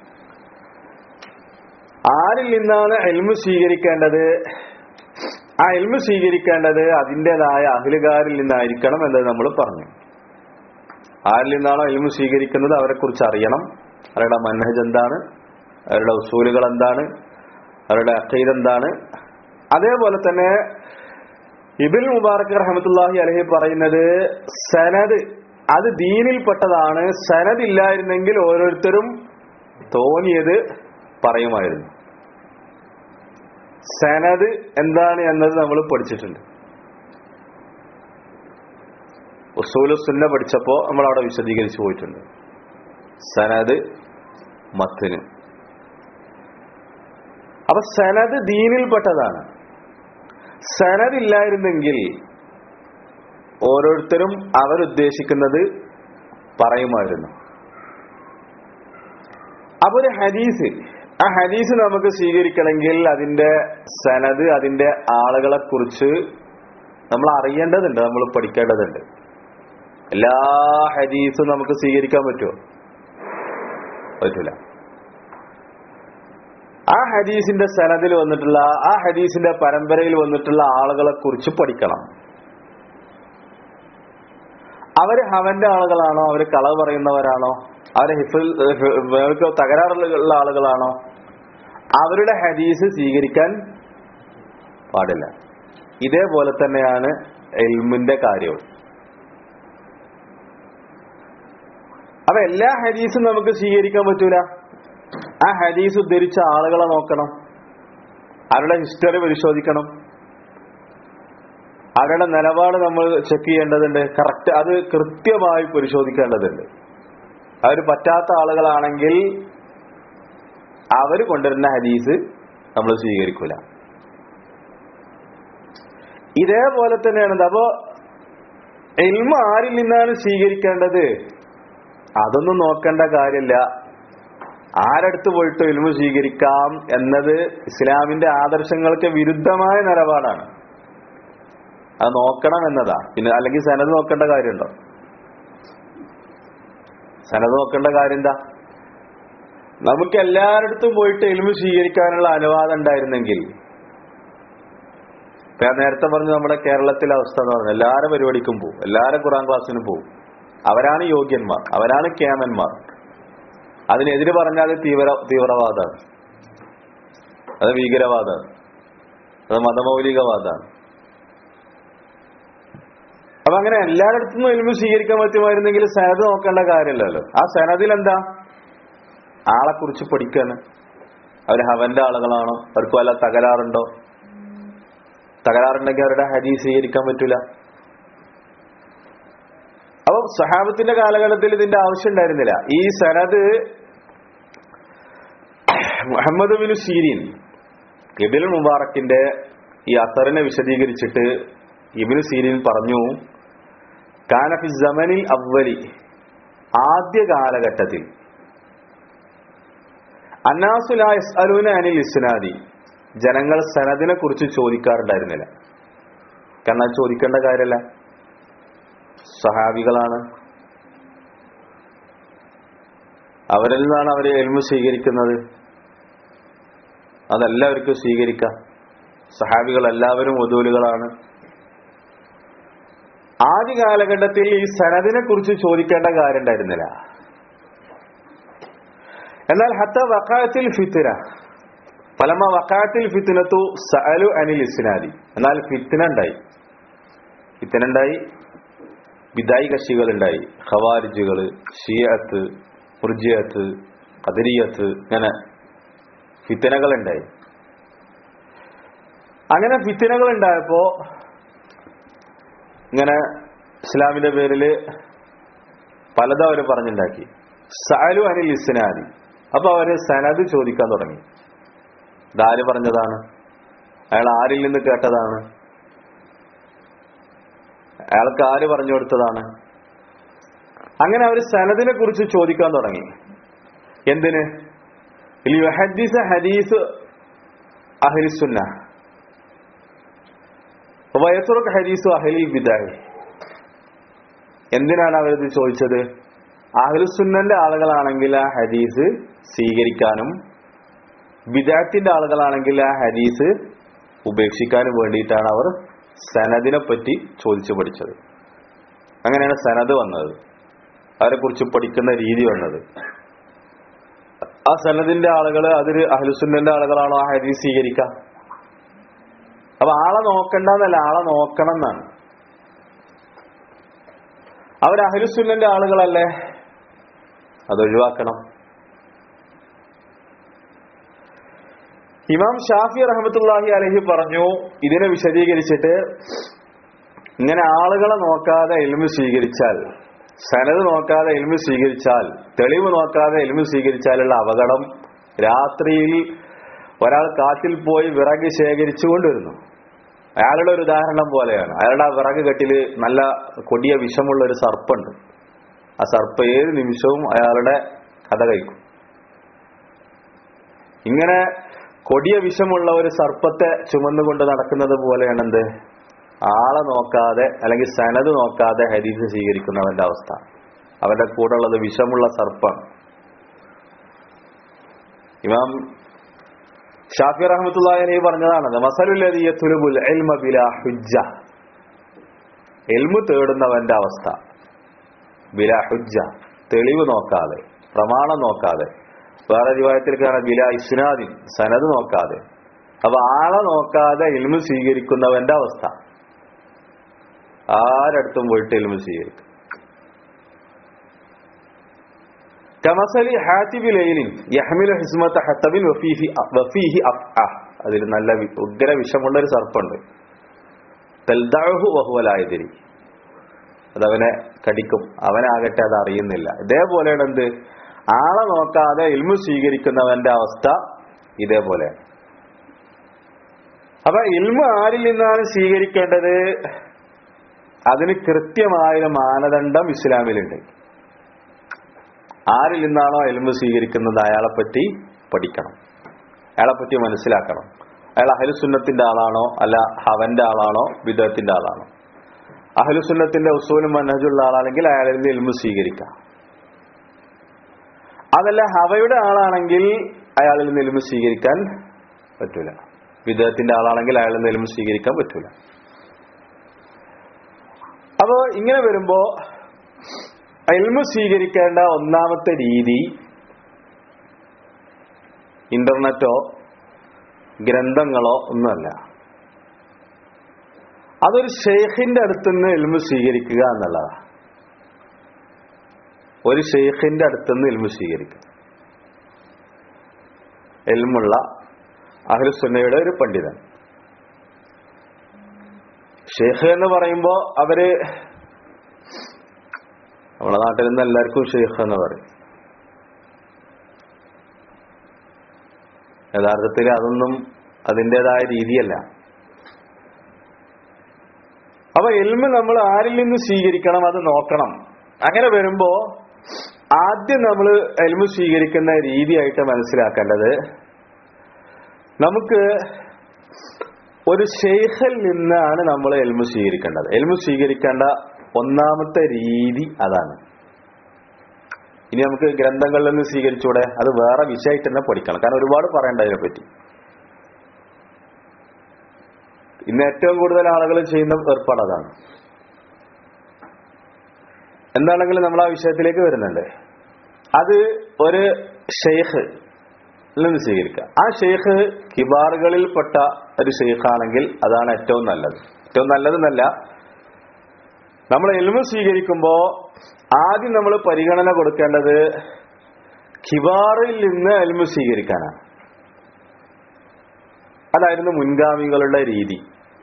ആരിൽ നിന്നാണ് എൽമു സ്വീകരിക്കേണ്ടത് ആ എൽമു സ്വീകരിക്കേണ്ടത് അതിൻ്റെതായ അഖിലുകാരിൽ നിന്നായിരിക്കണം എന്നത് നമ്മൾ പറഞ്ഞു ആരിൽ നിന്നാണോ ഇൽമു സ്വീകരിക്കുന്നത് അവരെ കുറിച്ച് അറിയണം അവരുടെ മനഹജ് എന്താണ് അവരുടെ ഉസൂലുകൾ എന്താണ് അവരുടെ അഖീദ് എന്താണ് അതേപോലെ തന്നെ ഇബിൻ മുബാറക് റഹമത്തുല്ലാഹി അലഹി പറയുന്നത് സനദ് അത് ദീനിൽപ്പെട്ടതാണ് സനദ് ഇല്ലായിരുന്നെങ്കിൽ ഓരോരുത്തരും തോന്നിയത് പറയുമായിരുന്നു സനദ് എന്താണ് എന്നത് നമ്മൾ പഠിച്ചിട്ടുണ്ട് ഉസൂലു സുന്ന പഠിച്ചപ്പോ നമ്മൾ അവിടെ വിശദീകരിച്ചു പോയിട്ടുണ്ട് സനദ് മത്തിന് അപ്പൊ സനദ് ദീനിൽപ്പെട്ടതാണ് സനദ് ഇല്ലായിരുന്നെങ്കിൽ ഓരോരുത്തരും അവരുദ്ദേശിക്കുന്നത് പറയുമായിരുന്നു അപ്പൊ ഒരു ഹദീസ് ആ ഹദീസ് നമുക്ക് സ്വീകരിക്കണമെങ്കിൽ അതിന്റെ സനത് അതിന്റെ ആളുകളെ കുറിച്ച് നമ്മൾ അറിയേണ്ടതുണ്ട് നമ്മൾ പഠിക്കേണ്ടതുണ്ട് എല്ലാ ഹദീസും നമുക്ക് സ്വീകരിക്കാൻ പറ്റുമോ പറ്റൂല ആ ഹദീസിന്റെ സനദിൽ വന്നിട്ടുള്ള ആ ഹദീസിന്റെ പരമ്പരയിൽ വന്നിട്ടുള്ള ആളുകളെ കുറിച്ച് പഠിക്കണം അവര് ഹവന്റെ ആളുകളാണോ അവര് കളവ് പറയുന്നവരാണോ അവര് ഹിഫിൽ അവർക്ക് തകരാറുള്ള ആളുകളാണോ അവരുടെ ഹദീസ് സ്വീകരിക്കാൻ പാടില്ല ഇതേപോലെ തന്നെയാണ് എൽമിന്റെ കാര്യവും അപ്പൊ എല്ലാ ഹദീസും നമുക്ക് സ്വീകരിക്കാൻ പറ്റൂല ആ ഹദീസ് ഉദ്ധരിച്ച ആളുകളെ നോക്കണം അവരുടെ ഹിസ്റ്ററി പരിശോധിക്കണം അവരുടെ നിലപാട് നമ്മൾ ചെക്ക് ചെയ്യേണ്ടതുണ്ട് കറക്റ്റ് അത് കൃത്യമായി പരിശോധിക്കേണ്ടതുണ്ട് അവർ പറ്റാത്ത ആളുകളാണെങ്കിൽ അവർ കൊണ്ടുവരുന്ന ഹദീസ് നമ്മൾ സ്വീകരിക്കൂല ഇതേപോലെ തന്നെയാണ് അപ്പോ എൽമ ആരിൽ നിന്നാണ് സ്വീകരിക്കേണ്ടത് അതൊന്നും നോക്കേണ്ട കാര്യമില്ല ആരടുത്ത് പോയിട്ട് എൽമ സ്വീകരിക്കാം എന്നത് ഇസ്ലാമിന്റെ ആദർശങ്ങൾക്ക് വിരുദ്ധമായ നിലപാടാണ് അത് നോക്കണം എന്നതാ പിന്നെ അല്ലെങ്കിൽ സനത് നോക്കേണ്ട കാര്യമുണ്ടോ സനത് നോക്കേണ്ട കാര്യം എന്താ നമുക്ക് എല്ലാവരടുത്തും പോയിട്ട് എൽമു സ്വീകരിക്കാനുള്ള അനുവാദം ഉണ്ടായിരുന്നെങ്കിൽ ഇപ്പൊ ഞാൻ നേരത്തെ പറഞ്ഞു നമ്മുടെ കേരളത്തിലെ അവസ്ഥ എന്ന് പറഞ്ഞു എല്ലാവരും പരിപാടിക്കും പോകും എല്ലാവരും ഖുറാൻ ക്ലാസ്സിനും പോകും അവരാണ് യോഗ്യന്മാർ അവരാണ് കേമന്മാർ അതിനെതിരെ പറഞ്ഞാൽ അത് തീവ്ര തീവ്രവാദമാണ് അത് ഭീകരവാദമാണ് അത് മതമൗലികവാദമാണ് അപ്പൊ അങ്ങനെ എല്ലായിടത്തുനിന്നും എൽമു സ്വീകരിക്കാൻ പറ്റുമായിരുന്നെങ്കിൽ സനത് നോക്കേണ്ട കാര്യമില്ലല്ലോ ആ സനദിൽ എന്താ ആളെ കുറിച്ച് പഠിക്കാണ് അവർ ഹവന്റെ ആളുകളാണോ അവർക്ക് വല്ല തകരാറുണ്ടോ തകരാറുണ്ടെങ്കിൽ അവരുടെ ഹരി സ്വീകരിക്കാൻ പറ്റൂല അപ്പൊ സഹാബത്തിന്റെ കാലഘട്ടത്തിൽ ഇതിന്റെ ആവശ്യം ഉണ്ടായിരുന്നില്ല ഈ സനത് മുഹമ്മദ് ബിൻ സീരീൻ ഇബിൻ മുബാറക്കിന്റെ ഈ അസറിനെ വിശദീകരിച്ചിട്ട് ഇബിന് സീരീൻ പറഞ്ഞു കാനഫി ജമനിൽ അവലി ആദ്യ കാലഘട്ടത്തിൽ അന്നാസുലാസ്അലൂന അനിൽ ഇസ്നാദി ജനങ്ങൾ സനദിനെ കുറിച്ച് ചോദിക്കാറുണ്ടായിരുന്നില്ല കാരണം അത് ചോദിക്കേണ്ട കാര്യമല്ല സഹാബികളാണ് അവരിൽ നിന്നാണ് അവർ എൽമു സ്വീകരിക്കുന്നത് അതെല്ലാവർക്കും സ്വീകരിക്കാം സഹാബികൾ എല്ലാവരും വധൂലുകളാണ് ആദ്യ കാലഘട്ടത്തിൽ ഈ സനദിനെ കുറിച്ച് ചോദിക്കേണ്ട കാര്യം ഉണ്ടായിരുന്നില്ല എന്നാൽ ഹത്ത വക്കാത്തിൽ ഫിത്തിന പലമ വക്കാത്തിൽ ഫിത്തിനത്തു സഅലു അനിൽ ഇസ്നാദി എന്നാൽ ഫിത്തിന ഉണ്ടായി ഫിത്തിന ഉണ്ടായി വിദായി കക്ഷികൾ ഉണ്ടായി ഖവാരിജുകള് ഷിയത്ത് മുർജിയത്ത് കദരിയത്ത് ഇങ്ങനെ ഫിത്തനകൾ ഉണ്ടായി അങ്ങനെ ഫിത്തനകൾ ഉണ്ടായപ്പോ ഇങ്ങനെ ഇസ്ലാമിന്റെ പേരില് പലതും അവര് പറഞ്ഞുണ്ടാക്കി സാലു അനിൽ ഇസ്നാദി അപ്പൊ അവര് സനത് ചോദിക്കാൻ തുടങ്ങി ഇതാര് പറഞ്ഞതാണ് അയാൾ ആരിൽ നിന്ന് കേട്ടതാണ് അയാൾക്ക് ആര് പറഞ്ഞു കൊടുത്തതാണ് അങ്ങനെ അവർ സനദിനെ കുറിച്ച് ചോദിക്കാൻ തുടങ്ങി എന്തിന് ലിഹദീസ് ഹദീസ് അഹ്ലിസുന്ന വയസുറക്ക് ഹദീസു അഹ്ലിൽ ബിദായി എന്തിനാണ് അവരിത് ചോദിച്ചത് അഹ്ലുസുന്നന്റെ ആളുകളാണെങ്കിൽ ആ ഹദീസ് സ്വീകരിക്കാനും ബിദാത്തിന്റെ ആളുകളാണെങ്കിൽ ആ ഹദീസ് ഉപേക്ഷിക്കാനും വേണ്ടിയിട്ടാണ് അവർ സനദിനെ പറ്റി ചോദിച്ചു പഠിച്ചത് അങ്ങനെയാണ് സനദ് വന്നത് അവരെ കുറിച്ച് പഠിക്കുന്ന രീതി വന്നത് ആ സനദിന്റെ ആളുകൾ അതൊരു അഹ്ലുസുന്നന്റെ ആളുകളാണോ ആ ഹദീസ് സ്വീകരിക്കാം അപ്പൊ ആളെ നോക്കണ്ടെന്നല്ല ആളെ നോക്കണം എന്നാണ് അവർ അഹ്ലുസുന്നന്റെ ആളുകളല്ലേ അത് ഒഴിവാക്കണം ഇമാം ഷാഫി റഹമത്തുല്ലാഹി അലഹി പറഞ്ഞു ഇതിനെ വിശദീകരിച്ചിട്ട് ഇങ്ങനെ ആളുകളെ നോക്കാതെ എൽമ് സ്വീകരിച്ചാൽ സനത് നോക്കാതെ എൽമ് സ്വീകരിച്ചാൽ തെളിവ് നോക്കാതെ എൽമ് സ്വീകരിച്ചാലുള്ള അപകടം രാത്രിയിൽ ഒരാൾ കാട്ടിൽ പോയി വിറക് ശേഖരിച്ചു കൊണ്ടുവരുന്നു അയാളുടെ ഒരു ഉദാഹരണം പോലെയാണ് അയാളുടെ ആ വിറക് കെട്ടില് നല്ല കൊടിയ വിഷമുള്ള ഒരു സർപ്പുണ്ട് ആ സർപ്പ ഏത് നിമിഷവും അയാളുടെ കഥ കഴിക്കും ഇങ്ങനെ കൊടിയ വിഷമുള്ള ഒരു സർപ്പത്തെ ചുമന്നുകൊണ്ട് നടക്കുന്നത് പോലെയാണ് എന്ത് ആളെ നോക്കാതെ അല്ലെങ്കിൽ സനത് നോക്കാതെ ഹരീസ് സ്വീകരിക്കുന്നവന്റെ അവസ്ഥ അവന്റെ കൂടെ ഉള്ളത് വിഷമുള്ള സർപ്പാണ് ഇമാം ഷാഫി റഹ്മത്തുള്ളാഹി പറഞ്ഞതാണ് മസലുല്ലതിയത്തുലുബുൽ ഇൽമ ബിലാ ഹുജ്ജ എൽമു തേടുന്നവന്റെ അവസ്ഥ ബിലാ ഹുജ്ജ തെളിവ് നോക്കാതെ പ്രമാണം നോക്കാതെ വേറെ രൂപത്തിൽ കാണാൻ ബിലാ ഇസ്നാദിൻ സനത് നോക്കാതെ അപ്പൊ ആളെ നോക്കാതെ ഇൽമു സ്വീകരിക്കുന്നവന്റെ അവസ്ഥ ആരടുത്തും പോയിട്ട് ഇൽമു സ്വീകരിക്കും കമസലി ഹാത്തിബി ലൈലിൻ യഹ്മിലു ഹിസ്മത്ത ഹത്തബിൻ വഫീഹി വഫീഹി അഫ്അ അതിൽ നല്ല വി- ഉഗ്ര വിഷമുള്ള ഒരു സർപ്പുണ്ട് തൽദഅഹു വഹുവലായതിരി അതവനെ കടിക്കും അവനാകട്ടെ അത് അറിയുന്നില്ല ഇതേപോലെയാണ് എന്ത് ആളെ നോക്കാതെ ഇൽമു സ്വീകരിക്കുന്നവന്റെ അവസ്ഥ ഇതേപോലെ അപ്പൊ ഇൽമു ആരിൽ നിന്നാണ് സ്വീകരിക്കേണ്ടത് അതിന് കൃത്യമായൊരു മാനദണ്ഡം ഇസ്ലാമിലുണ്ട് ആരിൽ നിന്നാണോ എൽമു സ്വീകരിക്കുന്നത് അയാളെ പറ്റി പഠിക്കണം അയാളെ പറ്റി മനസ്സിലാക്കണം അയാൾ അഹലുസുന്നത്തിന്റെ ആളാണോ അല്ല ഹവന്റെ ആളാണോ വിദത്തിന്റെ ആളാണോ അഹലുസുന്നത്തിന്റെ ഉസൂലും മനഹജുള്ള ആളാണെങ്കിൽ അയാളിൽ നിന്ന് എൽമു സ്വീകരിക്കാം അതല്ല ഹവയുടെ ആളാണെങ്കിൽ അയാളിൽ നിന്ന് എൽമു സ്വീകരിക്കാൻ പറ്റൂല വിദേഹത്തിന്റെ ആളാണെങ്കിൽ അയാളിൽ നിന്ന് എൽമു സ്വീകരിക്കാൻ പറ്റൂല അപ്പോ ഇങ്ങനെ വരുമ്പോ എൽമു സ്വീകരിക്കേണ്ട ഒന്നാമത്തെ രീതി ഇന്റർനെറ്റോ ഗ്രന്ഥങ്ങളോ ഒന്നുമല്ല അതൊരു ഷെയ്ഖിന്റെ അടുത്തുനിന്ന് എൽമു സ്വീകരിക്കുക എന്നുള്ളതാണ് ഒരു ഷെയ്ഖിന്റെ അടുത്തുനിന്ന് എൽമു സ്വീകരിക്കുക എൽമുള്ള അഹ്ലുസുന്നയുടെ ഒരു പണ്ഡിതൻ ഷെയ്ഖ് എന്ന് പറയുമ്പോ അവര് നമ്മുടെ നാട്ടിൽ നിന്ന് എല്ലാവർക്കും ഷെയ്ഖ് എന്ന് പറയും യഥാർത്ഥത്തിൽ അതൊന്നും അതിൻ്റെതായ രീതിയല്ല അപ്പൊ എൽമ് നമ്മൾ ആരിൽ നിന്ന് സ്വീകരിക്കണം അത് നോക്കണം അങ്ങനെ വരുമ്പോ ആദ്യം നമ്മൾ എൽമ് സ്വീകരിക്കുന്ന രീതിയായിട്ട് മനസ്സിലാക്കേണ്ടത് നമുക്ക് ഒരു ഷെയ്ഖിൽ നിന്നാണ് നമ്മൾ എൽമു സ്വീകരിക്കേണ്ടത് എൽമു സ്വീകരിക്കേണ്ട ഒന്നാമത്തെ രീതി അതാണ് ഇനി നമുക്ക് ഗ്രന്ഥങ്ങളിൽ നിന്ന് സ്വീകരിച്ചൂടെ അത് വേറെ വിഷയമായിട്ട് തന്നെ പഠിക്കണം കാരണം ഒരുപാട് പറയണ്ട അതിനെപ്പറ്റി ഇന്ന് ഏറ്റവും കൂടുതൽ ആളുകൾ ചെയ്യുന്ന ഏർപ്പാട് അതാണ് എന്താണെങ്കിലും നമ്മൾ ആ വിഷയത്തിലേക്ക് വരുന്നുണ്ട് അത് ഒരു ഷെയ്ഖ് നിന്ന് സ്വീകരിക്കുക ആ ഷെയ്ഖ് കിബാറുകളിൽപ്പെട്ട ഒരു ഷെയ്ഖാണെങ്കിൽ അതാണ് ഏറ്റവും നല്ലത് ഏറ്റവും നല്ലതെന്നല്ല നമ്മൾ എൽമ സ്വീകരിക്കുമ്പോ ആദ്യം നമ്മൾ പരിഗണന കൊടുക്കേണ്ടത് കിബാറിൽ നിന്ന് എൽമ സ്വീകരിക്കാനാണ് അതായിരുന്നു മുൻഗാമികളുടെ രീതി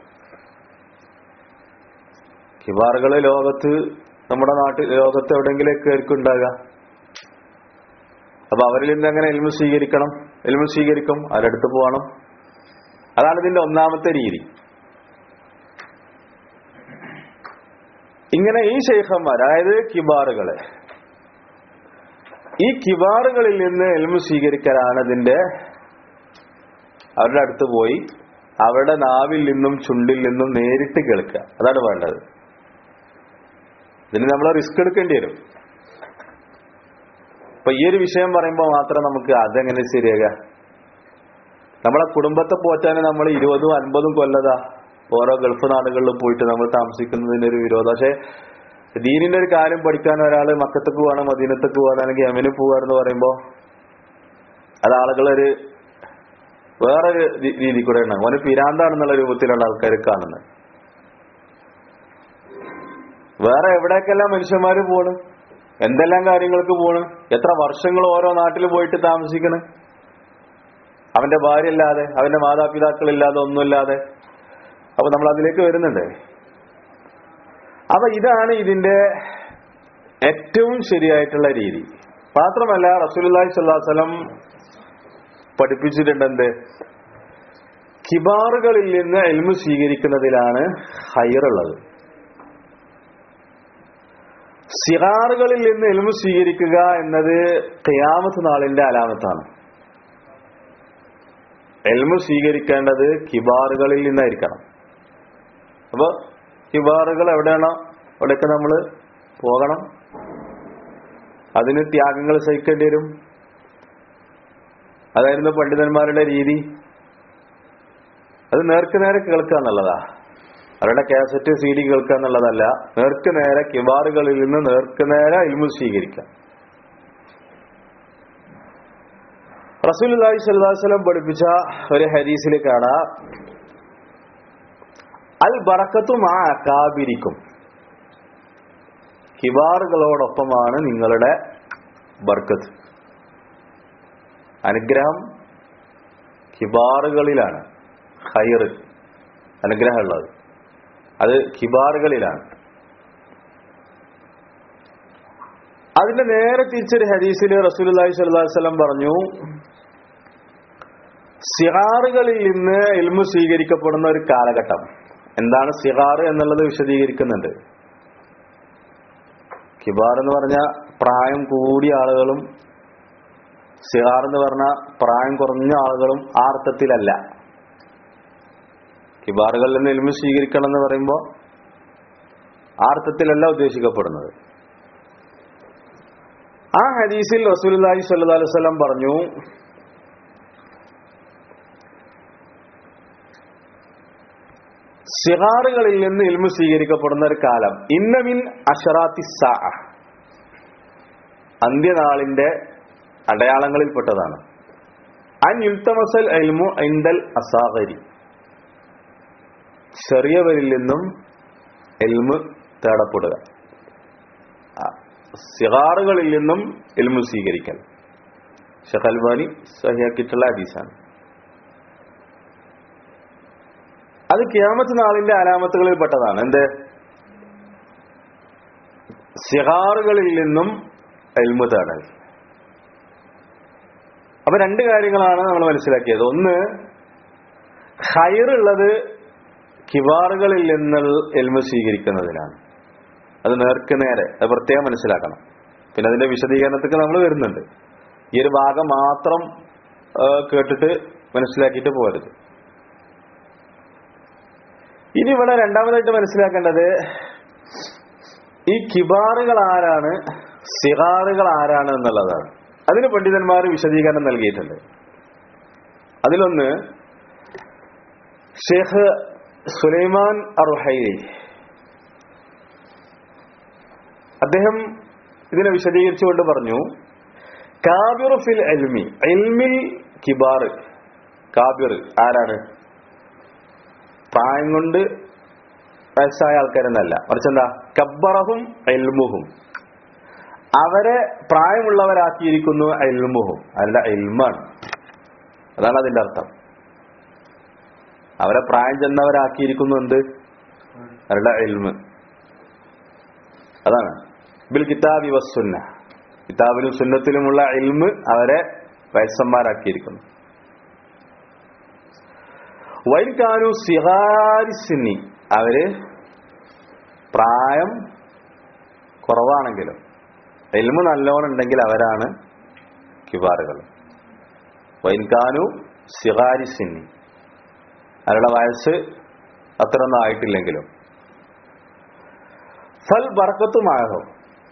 കിബാറുകൾ ലോകത്ത് നമ്മുടെ നാട്ടിൽ ലോകത്ത് എവിടെയെങ്കിലൊക്കെ ആയിരിക്കും ഉണ്ടാകുക അപ്പൊ അവരിൽ നിന്ന് എങ്ങനെ എൽമു സ്വീകരിക്കണം എൽമു സ്വീകരിക്കും അവരടുത്ത് പോകണം അതാണ് ഇതിന്റെ ഒന്നാമത്തെ രീതി ഇങ്ങനെ ഈ ഷെയ്ഖന്മാർ അതായത് കിബാറുകള് ഈ കിബാറുകളിൽ നിന്ന് എൽമു സ്വീകരിക്കലാണ് ഇതിന്റെ അവരുടെ അടുത്ത് പോയി അവരുടെ നാവിൽ നിന്നും ചുണ്ടിൽ നിന്നും നേരിട്ട് കേൾക്കുക അതാണ് വേണ്ടത് ഇതിന് നമ്മൾ റിസ്ക് എടുക്കേണ്ടി വരും അപ്പൊ ഈ ഒരു വിഷയം പറയുമ്പോൾ മാത്രം നമുക്ക് അതെങ്ങനെ ശരിയാക നമ്മളെ കുടുംബത്തെ പോറ്റാൻ നമ്മൾ ഇരുപതും അൻപതും കൊല്ലതാ ഓരോ ഗൾഫ് നാടുകളിൽ പോയിട്ട് നമ്മൾ താമസിക്കുന്നതിന് ഒരു വിരോധം പക്ഷെ ദീനിന്റെ ഒരു കാര്യം പഠിക്കാൻ ഒരാൾ മക്കത്തേക്ക് പോകണം മദീനത്തേക്ക് പോകണം അല്ലെങ്കിൽ യമന് പോകാന്ന് പറയുമ്പോ അത് ആളുകളൊരു വേറൊരു രീ- രീതി കൂടെ ഉണ്ടാകും ഓന് പിരാന്താണെന്നുള്ള രൂപത്തിലുള്ള ആൾക്കാർ കാണുന്നത് വേറെ എവിടേക്കെല്ലാം മനുഷ്യന്മാര് പോണ് എന്തെല്ലാം കാര്യങ്ങൾക്ക് പോണ് എത്ര വർഷങ്ങൾ ഓരോ നാട്ടിൽ പോയിട്ട് താമസിക്കണ് അവന്റെ ഭാര്യ ഇല്ലാതെ അവന്റെ മാതാപിതാക്കളില്ലാതെ ഒന്നുമില്ലാതെ അപ്പൊ നമ്മൾ അതിലേക്ക് വരുന്നുണ്ട് അപ്പൊ ഇതാണ് ഇതിന്റെ ഏറ്റവും ശരിയായിട്ടുള്ള രീതി മാത്രമല്ല റസൂലുള്ളാഹി സ്വല്ലല്ലാഹു അലൈഹി വസല്ലം പഠിപ്പിച്ചിട്ടുണ്ട് എന്ത് കിബാറുകളിൽ നിന്ന് എൽമു സ്വീകരിക്കുന്നതിലാണ് ഹൈറുള്ളത് സിറാറുകളിൽ നിന്ന് എൽമു സ്വീകരിക്കുക എന്നത് ഖിയാമത്ത് നാളിന്റെ അലാമത്താണ് എൽമു സ്വീകരിക്കേണ്ടത് കിബാറുകളിൽ നിന്നായിരിക്കണം അപ്പൊ കിബാറുകൾ എവിടെയാണോ അവിടെയൊക്കെ നമ്മൾ പോകണം അതിന് ത്യാഗങ്ങൾ സഹിക്കേണ്ടി വരും അതായിരുന്നു പണ്ഡിതന്മാരുടെ രീതി അത് നേർക്ക് നേരെ കേൾക്കുക എന്നുള്ളതാ അവരുടെ കാസറ്റ് സി ഡി കേൾക്കുക എന്നുള്ളതല്ല നേർക്ക് നേരെ കിബാറുകളിൽ നിന്ന് നേർക്ക് നേരെ ഇൽമു സ്വീകരിക്കാം റസൂൽ സ്വല്ലം പഠിപ്പിച്ച ഒരു ഹദീസിൽ കാണാം അൽ ബറക്കത്തും ആ അക്കാബിരിക്കും കിബാറുകളോടൊപ്പമാണ് നിങ്ങളുടെ ബർക്കത്ത് അനുഗ്രഹം കിബാറുകളിലാണ് ഹൈറ് അനുഗ്രഹമുള്ളത് അത് കിബാറുകളിലാണ് അതിന്റെ നേരെ തിരിച്ചൊരു ഹദീസിൽ റസൂലുള്ളാഹി സ്വല്ലല്ലാഹു അലൈഹി വസല്ലം പറഞ്ഞു സിഹാറുകളിൽ നിന്ന് ഇൽമു സ്വീകരിക്കപ്പെടുന്ന ഒരു കാലഘട്ടം എന്താണ് സിഹാർ എന്നുള്ളത് വിശദീകരിക്കുന്നുണ്ട് കിബാർ എന്ന് പറഞ്ഞ പ്രായം കൂടിയ ആളുകളും സിഹാർ എന്ന് പറഞ്ഞ പ്രായം കുറഞ്ഞ ആളുകളും ആ അർത്ഥത്തിലല്ല കിബാറുകളിൽ നിന്ന് ഇൽമു സ്വീകരിക്കണം എന്ന് പറയുമ്പോൾ ആ അർത്ഥത്തിലല്ല ഉദ്ദേശിക്കപ്പെടുന്നത് ആ ഹദീസിൽ റസൂലുള്ളാഹി സ്വല്ലല്ലാഹു അലൈഹി വസല്ലം പറഞ്ഞു സിഹാറുകളിൽ നിന്ന് ഇൽമു സ്വീകരിക്കപ്പെടുന്ന ഒരു കാലം ഇന്നമിൻ അഷറാത്തി സാ അന്ത്യനാളിന്റെ അടയാളങ്ങളിൽപ്പെട്ടതാണ് അൻ യുൽത്തമസൽ എൽമു ഐന്തൽ അസാഹരി ചെറിയവരിൽ നിന്നും എൽമു തേടപ്പെടുക ആ, സിഹാറുകളിൽ നിന്നും എൽമു സ്വീകരിക്കൽ ഷഹൽവാനി സഹിയാക്കിയിട്ടുള്ള ഹദീസാണ് അത് ക്യാമത്ത് നാളിന്റെ അലാമത്തുകളിൽ പെട്ടതാണ് എന്ത് സിഹാറുകളിൽ നിന്നും എൽമു തേടൽ അപ്പൊ രണ്ട് കാര്യങ്ങളാണ് നമ്മൾ മനസ്സിലാക്കിയത് ഒന്ന് ഹൈറുള്ളത് കിവാറുകളിൽ നിന്നുള്ള എൽമു സ്വീകരിക്കുന്നതിലാണ് അത് നേർക്ക് നേരെ അത് പ്രത്യേകം മനസ്സിലാക്കണം പിന്നെ അതിന്റെ വിശദീകരണത്തിക്ക് നമ്മൾ വരുന്നുണ്ട് ഈ ഒരു ഭാഗം മാത്രം ആ, കേട്ടിട്ട് മനസ്സിലാക്കിയിട്ട് പോരുത് ഇനി ഇവിടെ രണ്ടാമതായിട്ട് മനസ്സിലാക്കേണ്ടത് ഈ കിബാറുകൾ ആരാണ് സിഹാറുകൾ ആരാണ് എന്നുള്ളതാണ് അതിന് പണ്ഡിതന്മാർ വിശദീകരണം നൽകിയിട്ടുണ്ട് അതിലൊന്ന് ഷേഖ് സുലൈമാൻ അറുഹൈലി അദ്ദേഹം ഇതിനെ വിശദീകരിച്ചുകൊണ്ട് പറഞ്ഞു കാബിറു ഫിൽ എൽമി എൽമിൽ കിബാർ കാബിർ ആരാണ് പ്രായം കൊണ്ട് വയസ്സായ ആൾക്കാരെന്നല്ല മറിച്ച് എന്താ കബ്ബറഹും എൽമുഹും അവരെ പ്രായമുള്ളവരാക്കിയിരിക്കുന്നു എൽമുഹും അല്ല എൽമാണ് അതാണ് അതിന്റെ അർത്ഥം അവരെ പ്രായം ചെന്നവരാക്കിയിരിക്കുന്നു എന്ത് അവരുടെ എൽമ് അതാണ് ബിൽ കിതാബി വസ്സുന്ന കിതാബിലും സുന്നത്തിലുമുള്ള എൽമ് അവരെ വയസ്സന്മാരാക്കിയിരിക്കുന്നു വൈകാനു സിഹാരിസിന്നി അവര് പ്രായം കുറവാണെങ്കിലും എൽമ് നല്ലോണം ഉണ്ടെങ്കിൽ അവരാണ് കിബാറുകൾ വൈൻകാനു സിഹാരിസിന്നി അവരുടെ വയസ്സ് അത്രയൊന്നും ആയിട്ടില്ലെങ്കിലും ഫൽ ബർക്കത്തുമാകും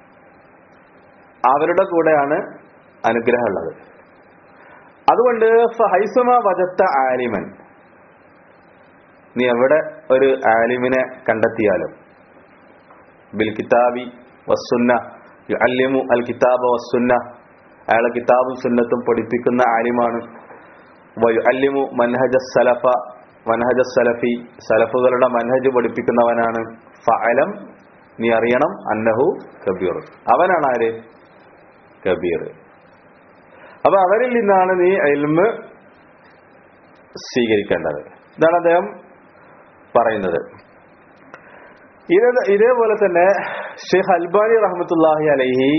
അവരുടെ കൂടെയാണ് അനുഗ്രഹമുള്ളത് അതുകൊണ്ട് ഹൈസുമ വജത്ത ആലിമൻ നീ എവിടെ ഒരു ആലിമിനെ കണ്ടെത്തിയാലും ബിൽ കിതാബി വസ്സുന്ന യുഅല്ലിമു അൽ കിതാബ വസ്സുന്ന അയാളെ കിതാബും സുന്നത്തും പഠിപ്പിക്കുന്ന ആലിമാണ് വയുഅല്ലിമു മൻഹജ സലഫ മൻഹജ സലഫി സലഫുകളുടെ മൻഹജ് പഠിപ്പിക്കുന്നവനാണ് ഫഅലം നീ അറിയണം അന്നഹു കബീർ അവനാണ് ആര് കബീർ അപ്പൊ അവരിൽ നിന്നാണ് നീ എൽമ് സ്വീകരിക്കേണ്ടത് ഇതാണ് അദ്ദേഹം പറയുന്നത് ഇത് ഇതേപോലെ തന്നെ ഷെയ്ഖ് അൽബാനി റഹ്മത്തുല്ലാഹി അലൈഹി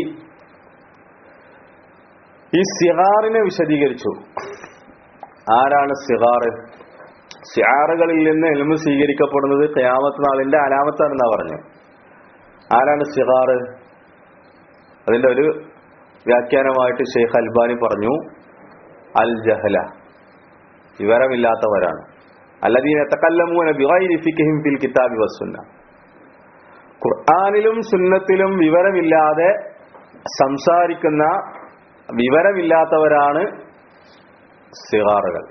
ഈ സിഹാറിനെ വിശദീകരിച്ചു ആരാണ് സിഹാറ് സിയാറുകളിൽ നിന്ന് എൽമ് സ്വീകരിക്കപ്പെടുന്നത് ഖയാമത്ത് നാളിന്റെ അലാമത്താണെന്നാ പറഞ്ഞു ആരാണ് സിഹാറ് അതിന്റെ ഒരു വ്യാഖ്യാനമായിട്ട് ഷെയ്ഖ് അൽബാനി പറഞ്ഞു അൽ ജഹല വിവരമില്ലാത്തവരാണ് അല്ലദീന തകല്ലമൂന ബിഗൈരി ഫിഖ്ഹിം ഫിൽ കിതാബി വസ്സുന്ന ഖുർആനിലും സുന്നത്തിലും വിവരമില്ലാതെ സംസാരിക്കുന്ന വിവരമില്ലാത്തവരാണ് സിഹാറുകൾ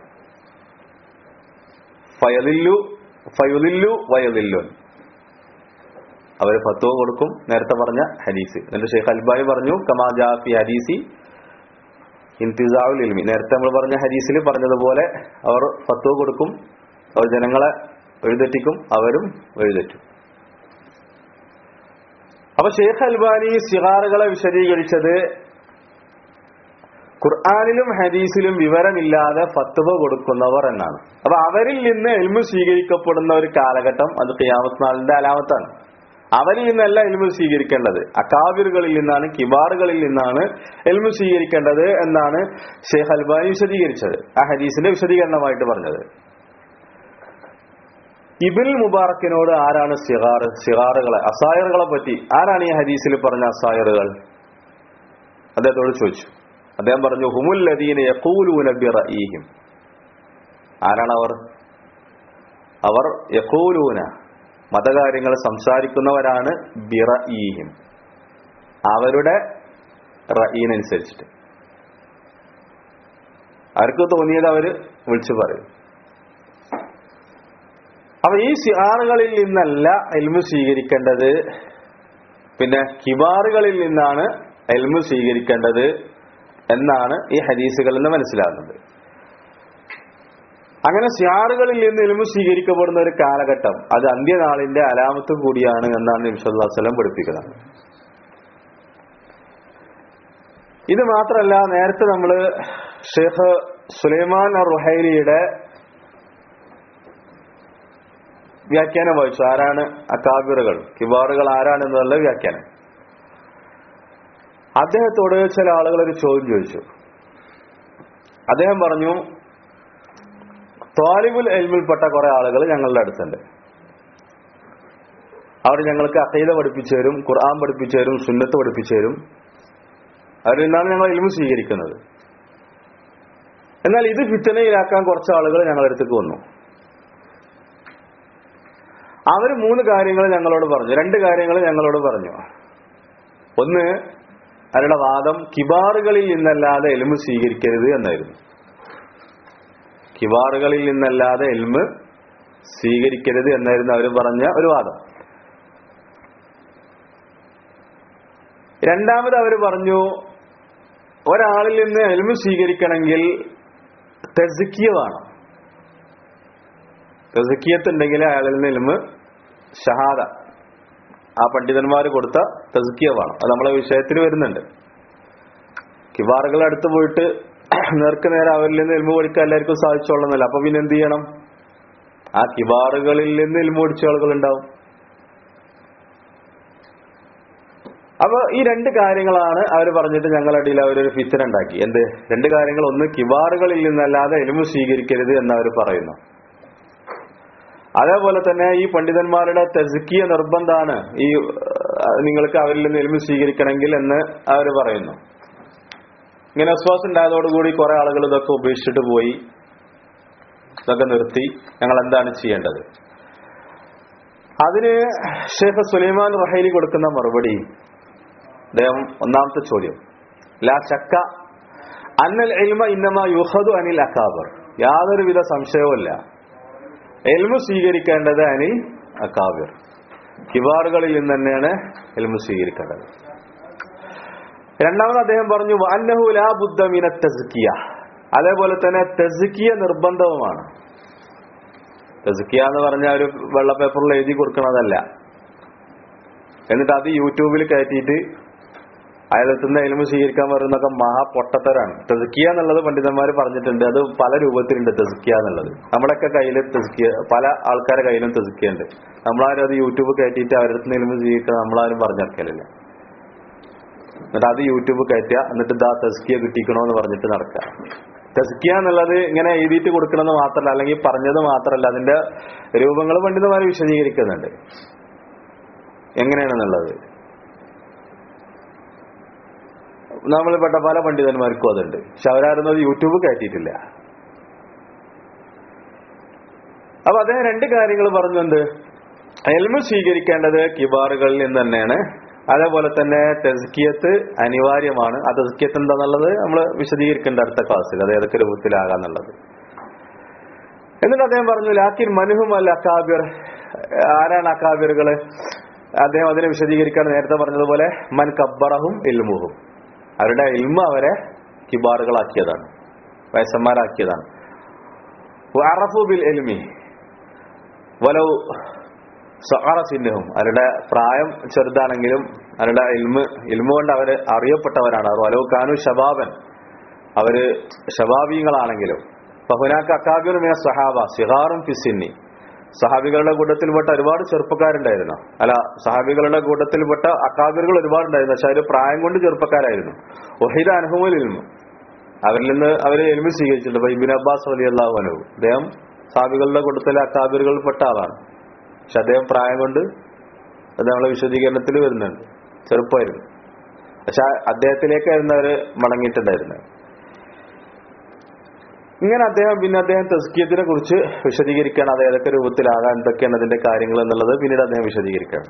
ഫയലില്ലു ഫയുലില്ലു വയലില്ലുൻ അവർ ഫത്വ കൊടുക്കും നേരത്തെ പറഞ്ഞ ഹദീസ് എന്നിട്ട് ഷെയ്ഖ് അൽബാനി പറഞ്ഞു കമാ ജാഫി ഹദീസി ഇൻതിസാവുൽ ഇൽമി നേരത്തെ നമ്മൾ പറഞ്ഞ ഹദീസിൽ പറഞ്ഞതുപോലെ അവർ ഫത്വ കൊടുക്കും അവർ ജനങ്ങളെ എഴുതെറ്റിക്കും അവരും എഴുതെറ്റും അപ്പൊ ഷെയ്ഖ് അൽബാനി സിഹാറുകളെ വിശദീകരിച്ചത് ഖുർആാനിലും ഹദീസിലും വിവരമില്ലാതെ ഫത്വ കൊടുക്കുന്നവർ എന്നാണ് അപ്പൊ അവരിൽ നിന്ന് എൽമു സ്വീകരിക്കപ്പെടുന്ന ഒരു കാലഘട്ടം അത് ഖിയാമത്ത് നാളിന്റെ അലാമത്താണ് അവരിൽ നിന്നല്ല എൽമു സ്വീകരിക്കേണ്ടത് അക്കാബിറുകളിൽ നിന്നാണ് കിബാറുകളിൽ നിന്നാണ് എൽമു സ്വീകരിക്കേണ്ടത് എന്നാണ് ഷെയ്ഖ് അൽബാനി വിശദീകരിച്ചത് ആ ഹദീസിന്റെ വിശദീകരണമായിട്ട് പറഞ്ഞത് ഇബിൽ മുബാറക്കിനോട് ആരാണ് സിഹാർ സിഹാറുകളെ അസായറുകളെ പറ്റി ആരാണ് ഈ ഹദീസിൽ പറഞ്ഞ അസായറുകൾ അദ്ദേഹത്തോട് ചോദിച്ചു അദ്ദേഹം പറഞ്ഞു ഹുമുല്ലദീന യഖൂലൂന ബിറഈഹിം ആരാണ് അവർ അവർ യഖൂലൂന മതകാര്യങ്ങൾ സംസാരിക്കുന്നവരാണ് ബിറഈഹിം അവരുടെ റഈനനുസരിച്ചിട്ട് അവർക്ക് തോന്നിയത് അവര് വിളിച്ചു പറയും അപ്പൊ ഈ സിഹാറുകളിൽ നിന്നല്ല എൽമു സ്വീകരിക്കേണ്ടത് പിന്നെ കിബാറുകളിൽ നിന്നാണ് എൽമു സ്വീകരിക്കേണ്ടത് എന്നാണ് ഈ ഹദീസുകളിൽ നിന്ന് മനസ്സിലാകുന്നത് അങ്ങനെ സിയാറുകളിൽ നിന്ന് എലുമ്പ് സ്വീകരിക്കപ്പെടുന്ന ഒരു കാലഘട്ടം അത് അന്ത്യനാളിന്റെ അലാമത്ത് കൂടിയാണ് എന്നാണ് നിമിഷം പഠിപ്പിക്കുന്നത് ഇത് മാത്രമല്ല നേരത്തെ നമ്മൾ ഷെയ്ഖ് സുലൈമാൻ റുഹൈലിയുടെ വ്യാഖ്യാനം വായിച്ചു ആരാണ് അക്കാബിറുകൾ കിബാറുകൾ ആരാണെന്നുള്ള വ്യാഖ്യാനം അദ്ദേഹത്തോട് ചില ആളുകൾ ഒരു ചോദ്യം ചോദിച്ചു അദ്ദേഹം പറഞ്ഞു ത്വാലിബുൽ എൽമിൽപ്പെട്ട കുറെ ആളുകൾ ഞങ്ങളുടെ അടുത്തുണ്ട് അവർ ഞങ്ങൾക്ക് അക്കൈത പഠിപ്പിച്ചു തരും ഖുർആൻ പഠിപ്പിച്ചു തരും സുന്നത്ത് പഠിപ്പിച്ചു തരും അവരിൽ നിന്നാണ് ഞങ്ങൾ എൽമു സ്വീകരിക്കുന്നത് എന്നാൽ ഇത് ഫിത്തനയിലാക്കാൻ കുറച്ച് ആളുകൾ ഞങ്ങളുടെ അടുത്തേക്ക് വന്നു അവർ മൂന്ന് കാര്യങ്ങൾ ഞങ്ങളോട് പറഞ്ഞു രണ്ട് കാര്യങ്ങൾ ഞങ്ങളോട് പറഞ്ഞു ഒന്ന് അവരുടെ വാദം കിബാറുകളിൽ നിന്നല്ലാതെ എൽമ് സ്വീകരിക്കരുത് എന്നായിരുന്നു കിബാറുകളിൽ നിന്നല്ലാതെ എൽമ് സ്വീകരിക്കരുത് എന്നായിരുന്നു അവർ പറഞ്ഞ ഒരു വാദം രണ്ടാമത് അവർ പറഞ്ഞു ഒരാളിൽ നിന്ന് എൽമ് സ്വീകരിക്കണമെങ്കിൽ തെസിക്കിയ വേണം തെസിക്കിയത്ത് ഉണ്ടെങ്കിൽ അയാളിൽ നിന്ന് എൽമ് ഷഹാദ ആ പണ്ഡിതന്മാർ കൊടുത്ത തസ്കിയ വേണം അത് നമ്മളെ വിഷയത്തിൽ വരുന്നുണ്ട് കിബാറുകൾ അടുത്ത് പോയിട്ട് നേർക്ക് നേരെ അവരിൽ നിന്ന് എൽമു പഠിക്കാൻ എല്ലാവർക്കും സാധിച്ചോളുന്നില്ല അപ്പൊ പിന്നെ എന്ത് ചെയ്യണം ആ കിബാറുകളിൽ നിന്ന് എൽമു പഠിച്ച ആളുകൾ ഉണ്ടാവും അപ്പൊ ഈ രണ്ട് കാര്യങ്ങളാണ് അവർ പറഞ്ഞിട്ട് ഞങ്ങളുടെ ഇടയിൽ അവരൊരു ഫിത്തന ഉണ്ടാക്കി എന്ത് രണ്ട് കാര്യങ്ങൾ ഒന്ന് കിബാറുകളിൽ നിന്നല്ലാതെ എലുമു സ്വീകരിക്കരുത് എന്ന് അവർ പറയുന്നു അതേപോലെ തന്നെ ഈ പണ്ഡിതന്മാരുടെ തെസ്കിയ നിർബന്ധമാണ് ഈ അഹ് നിങ്ങൾക്ക് അവരിൽ നിന്ന് എലുമു സ്വീകരിക്കണമെങ്കിൽ എന്ന് അവർ പറയുന്നു ഇങ്ങനെ വിശ്വാസം ഉണ്ടായതോടുകൂടി കുറെ ആളുകൾ ഇതൊക്കെ ഉപേക്ഷിച്ചിട്ട് പോയി ഇതൊക്കെ നിർത്തി ഞങ്ങൾ എന്താണ് ചെയ്യേണ്ടത് അതിന് ഷേഖ് സുലൈമാൻ റഹൈലി കൊടുക്കുന്ന മറുപടി അദ്ദേഹം ഒന്നാമത്തെ ചോദ്യം ലാ ചക്ക അന്നൽ എൽമ ഇന്നമ യുഹദു അനിൽ അക്കാബർ യാതൊരുവിധ സംശയവുമില്ല എൽമു സ്വീകരിക്കേണ്ടത് അനിൽ അക്കാബിർ കിബാറുകളിൽ നിന്ന് തന്നെയാണ് എൽമു സ്വീകരിക്കേണ്ടത് രണ്ടാമത് അദ്ദേഹം പറഞ്ഞു അന്നഹു ലാ ബുദ്ധ മിന തസ്കിയ അതേപോലെ തന്നെ തെസുക്കിയ നിർബന്ധവുമാണ് തെസുക്കിയ എന്ന് പറഞ്ഞാൽ ഒരു വെള്ള പേപ്പറിൽ എഴുതി കൊടുക്കണതല്ല എന്നിട്ട് അത് യൂട്യൂബിൽ കയറ്റിയിട്ട് അയാളെത്തുന്ന എലുമ്പ് സ്വീകരിക്കാൻ പറയുന്നൊക്കെ മഹാ പൊട്ടത്തരാണ് തെസുക്കിയ എന്നുള്ളത് പണ്ഡിതന്മാർ പറഞ്ഞിട്ടുണ്ട് അത് പല രൂപത്തിലുണ്ട് തെസുക്കിയ എന്നുള്ളത് നമ്മുടെയൊക്കെ കയ്യിൽ തെസുക്കിയ പല ആൾക്കാരുടെ കയ്യിലും തെസുക്കിയ ഉണ്ട് നമ്മളാരും അത് യൂട്യൂബ് കയറ്റിയിട്ട് അവരുടെ അടുത്ത് എലുമ്പ് സ്വീകരിക്കാൻ നമ്മളാരും പറഞ്ഞിറക്കലില്ല എന്നിട്ട് അത് യൂട്യൂബ് കയറ്റുക എന്നിട്ട് ഇതാ തെസ്കിയ കിട്ടിക്കണോന്ന് പറഞ്ഞിട്ട് നടക്കുക തെസ്കിയ എന്നുള്ളത് ഇങ്ങനെ എഴുതിയിട്ട് കൊടുക്കണമെന്ന് മാത്രമല്ല അല്ലെങ്കിൽ പറഞ്ഞത് മാത്രമല്ല അതിന്റെ രൂപങ്ങൾ പണ്ഡിതന്മാർ വിശദീകരിക്കുന്നുണ്ട് എങ്ങനെയാണെന്നുള്ളത് നമ്മൾപ്പെട്ട പല പണ്ഡിതന്മാർക്കും അതുണ്ട് പക്ഷെ അവരാരും അത് യൂട്യൂബ് കയറ്റിയിട്ടില്ല അപ്പൊ അദ്ദേഹം രണ്ട് കാര്യങ്ങൾ പറഞ്ഞുണ്ട് എൽമു സ്വീകരിക്കേണ്ടത് കിബാറുകളിൽ നിന്ന് തന്നെയാണ് അതേപോലെ തന്നെ തെസ്കിയത്ത് അനിവാര്യമാണ് ആ തെസ്കിയത്ത് എന്താന്നുള്ളത് നമ്മൾ വിശദീകരിക്കേണ്ട അടുത്ത ക്ലാസ്സിൽ അത് ഏതൊക്കെ രൂപത്തിലാകാന്നുള്ളത് എന്നിട്ട് അദ്ദേഹം പറഞ്ഞു ലാക്കിൻ മനുഹും അൽ അക്കാബിർ ആരാണ് അക്കാബിറുകള് അദ്ദേഹം അതിനെ വിശദീകരിക്കാൻ നേരത്തെ പറഞ്ഞതുപോലെ മൻ കബ്ബറഹും ഇൽമുഹും അവരുടെ ഇൽമ അവരെ കിബാറുകളാക്കിയതാണ് വയസ്സന്മാരാക്കിയതാണ് അറഫു ബിൽ എൽമി വലൗ സഹാറസിന്നഹും അവരുടെ പ്രായം ചെറുതാണെങ്കിലും അവരുടെ ഇൽമ് ഇൽമ കൊണ്ട് അവര് അറിയപ്പെട്ടവരാണ് അവർ വലോ കാനു ഷബാബൻ അവര് ഷബാബീങ്ങളാണെങ്കിലും ഫഹുനാക്ക് അക്കാബിറുമിയ സഹാബ സിഹാറും ഫിസിന്നി സഹാബികളുടെ കൂട്ടത്തിൽപ്പെട്ട ഒരുപാട് ചെറുപ്പക്കാരുണ്ടായിരുന്നു അല്ല സഹാബികളുടെ കൂട്ടത്തിൽപ്പെട്ട അക്കാബിറുകൾ ഒരുപാടുണ്ടായിരുന്നു പക്ഷെ അവര് പ്രായം കൊണ്ട് ചെറുപ്പക്കാരായിരുന്നു ഒഹിദ അനുഭവം ഇൽമു അവരിൽ നിന്ന് അവര് എൽമി സ്വീകരിച്ചിട്ടുണ്ട് ഇപ്പൊ ഇബിൻ അബ്ബാസ് വലി അള്ളാഹു അനുഭവം അദ്ദേഹം സാബികളുടെ കൂട്ടത്തിലെ അക്കാബിറുകളിൽ പെട്ട ആളാണ് പക്ഷെ അദ്ദേഹം പ്രായം കൊണ്ട് അത് നമ്മളെ വിശദീകരണത്തിൽ വരുന്നുണ്ട് ചെറുപ്പമായിരുന്നു പക്ഷെ അദ്ദേഹത്തിലേക്കായിരുന്നു അവര് മടങ്ങിയിട്ടുണ്ടായിരുന്നത് ഇങ്ങനെ അദ്ദേഹം പിന്നെ അദ്ദേഹം തസ്കിയത്തിനെ കുറിച്ച് വിശദീകരിക്കുകയാണ് അത് ഏതൊക്കെ രൂപത്തിലാകാൻ എന്തൊക്കെയാണ് അതിന്റെ കാര്യങ്ങൾ എന്നുള്ളത് പിന്നീട് അദ്ദേഹം വിശദീകരിക്കുകയാണ്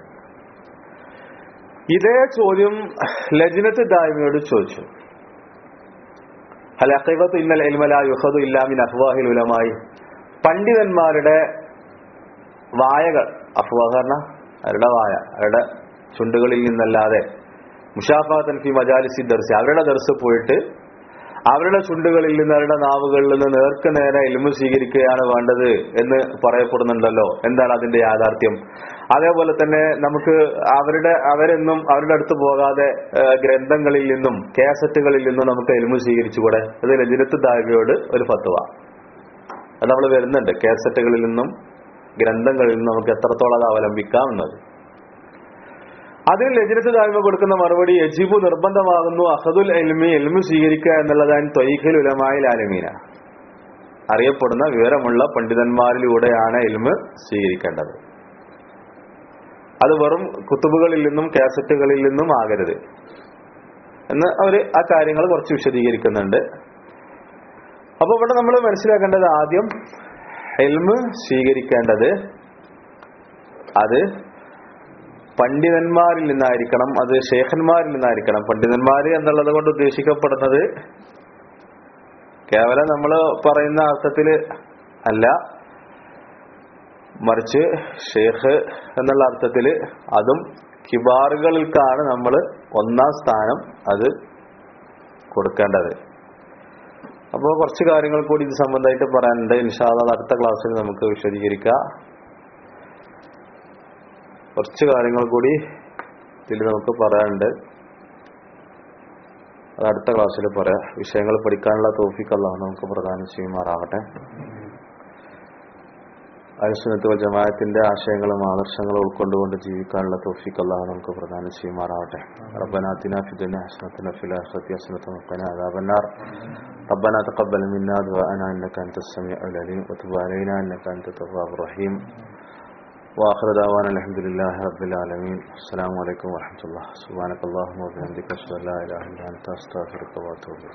ഇതേ ചോദ്യം ലജ്നത്ത് ദായ്മയോട് ചോദിച്ചു ഹലഖീഖത്ത് ഇന്നൽ ഇൽമല യുഹദു ഇല്ലാമിൻ അഫ്വാഹിൽ ഉലമായി പണ്ഡിതന്മാരുടെ വായകൾ അഫ്വാഹ് പറഞ്ഞ അവരുടെ വായ അവരുടെ ചുണ്ടുകളിൽ നിന്നല്ലാതെ മുഷാഫാത്തൻ ഫി മജാലിസി ദർശി അവരുടെ ദർസ് പോയിട്ട് അവരുടെ ചുണ്ടുകളിൽ നിന്ന് അവരുടെ നാവുകളിൽ നിന്ന് നേർക്ക് നേരെ ഇൽമു സ്വീകരിക്കുകയാണ് വേണ്ടത് എന്ന് പറയപ്പെടുന്നുണ്ടല്ലോ എന്താണ് അതിന്റെ യാഥാർത്ഥ്യം അതേപോലെ തന്നെ നമുക്ക് അവരുടെ അവരെന്നും അവരുടെ അടുത്ത് പോകാതെ ഏഹ്, ഗ്രന്ഥങ്ങളിൽ നിന്നും കാസറ്റുകളിൽ നിന്നും നമുക്ക് എൽമു സ്വീകരിച്ചുകൂടെ അത് ലജിനത്ത് ദാവിയോട് ഒരു ഫത്വ അത് നമ്മൾ വരുന്നുണ്ട് കാസറ്റുകളിൽ നിന്നും ഗ്രന്ഥങ്ങളിൽ നിന്നും നമുക്ക് എത്രത്തോളം അത് അവലംബിക്കാം എന്നത് അതിന് ലജിനത്ത് താഴ്മ കൊടുക്കുന്ന മറുപടി യജിബു നിർബന്ധമാകുന്നു അഹദുൽ എൽമി എൽമു സ്വീകരിക്കുക എന്നുള്ളതാണ് ത്വൈഖിൽ ഉലമായി ആലമീന അറിയപ്പെടുന്ന വിവരമുള്ള പണ്ഡിതന്മാരിലൂടെയാണ് എൽമ് സ്വീകരിക്കേണ്ടത് അത് വെറും കുത്തുബുകളിൽ നിന്നും കാസറ്റുകളിൽ നിന്നും ആകരുത് എന്ന് അവര് ആ കാര്യങ്ങൾ കുറച്ച് വിശദീകരിക്കുന്നുണ്ട് അപ്പൊ ഇവിടെ നമ്മൾ മനസ്സിലാക്കേണ്ടത് ആദ്യം എൽമ് സ്വീകരിക്കേണ്ടത് അത് പണ്ഡിതന്മാരിൽ നിന്നായിരിക്കണം അത് ഷേഖന്മാരിൽ നിന്നായിരിക്കണം പണ്ഡിതന്മാര് എന്നുള്ളത് കൊണ്ട് ഉദ്ദേശിക്കപ്പെടുന്നത് കേവലം നമ്മൾ പറയുന്ന അർത്ഥത്തില് അല്ല മറിച്ച് ഷേഖ് എന്നുള്ള അർത്ഥത്തില് അതും കിബാറുകൾക്കാണ് നമ്മൾ ഒന്നാം സ്ഥാനം അത് കൊടുക്കേണ്ടത് അപ്പോൾ കുറച്ച് കാര്യങ്ങൾ കൂടി ഇത് സംബന്ധമായിട്ട് പറയാനുണ്ട് ഇൻഷാല്ല അടുത്ത ക്ലാസ്സിൽ നമുക്ക് വിശദീകരിക്കാം കുറച്ച് കാര്യങ്ങൾ കൂടി ഇതിൽ നമുക്ക് പറയാനുണ്ട് അത് അടുത്ത ക്ലാസ്സിൽ പറയാം വിഷയങ്ങൾ പഠിക്കാനുള്ള തോഫിക്കല്ല നമുക്ക് പ്രധാനം ചെയ്യുമാറാവട്ടെ അനുസനത്ത് ജമാഅത്തിന്റെ ആശയങ്ങളും ആദർശങ്ങളും ഉൾക്കൊണ്ടുകൊണ്ട് ജീവിക്കാനുള്ള തോഫിക്കല്ല നമുക്ക് പ്രധാനം ചെയ്യുമാറാവട്ടെ റബ്ബനാത്തിന ഫിദുന ഹസനത്തിന ഫിൽ ആഖിറതി ഹസനത്തും വഖിന അദാബന്നാർ ربنا تقبل منا دعاءنا انك انت السميع العليم وتب علينا انك انت التواب الرحيم واخر دعوانا الحمد لله رب العالمين السلام عليكم ورحمه الله سبحانك اللهم وبحمدك اشهد ان لا اله الا انت استغفرك واتوب اليك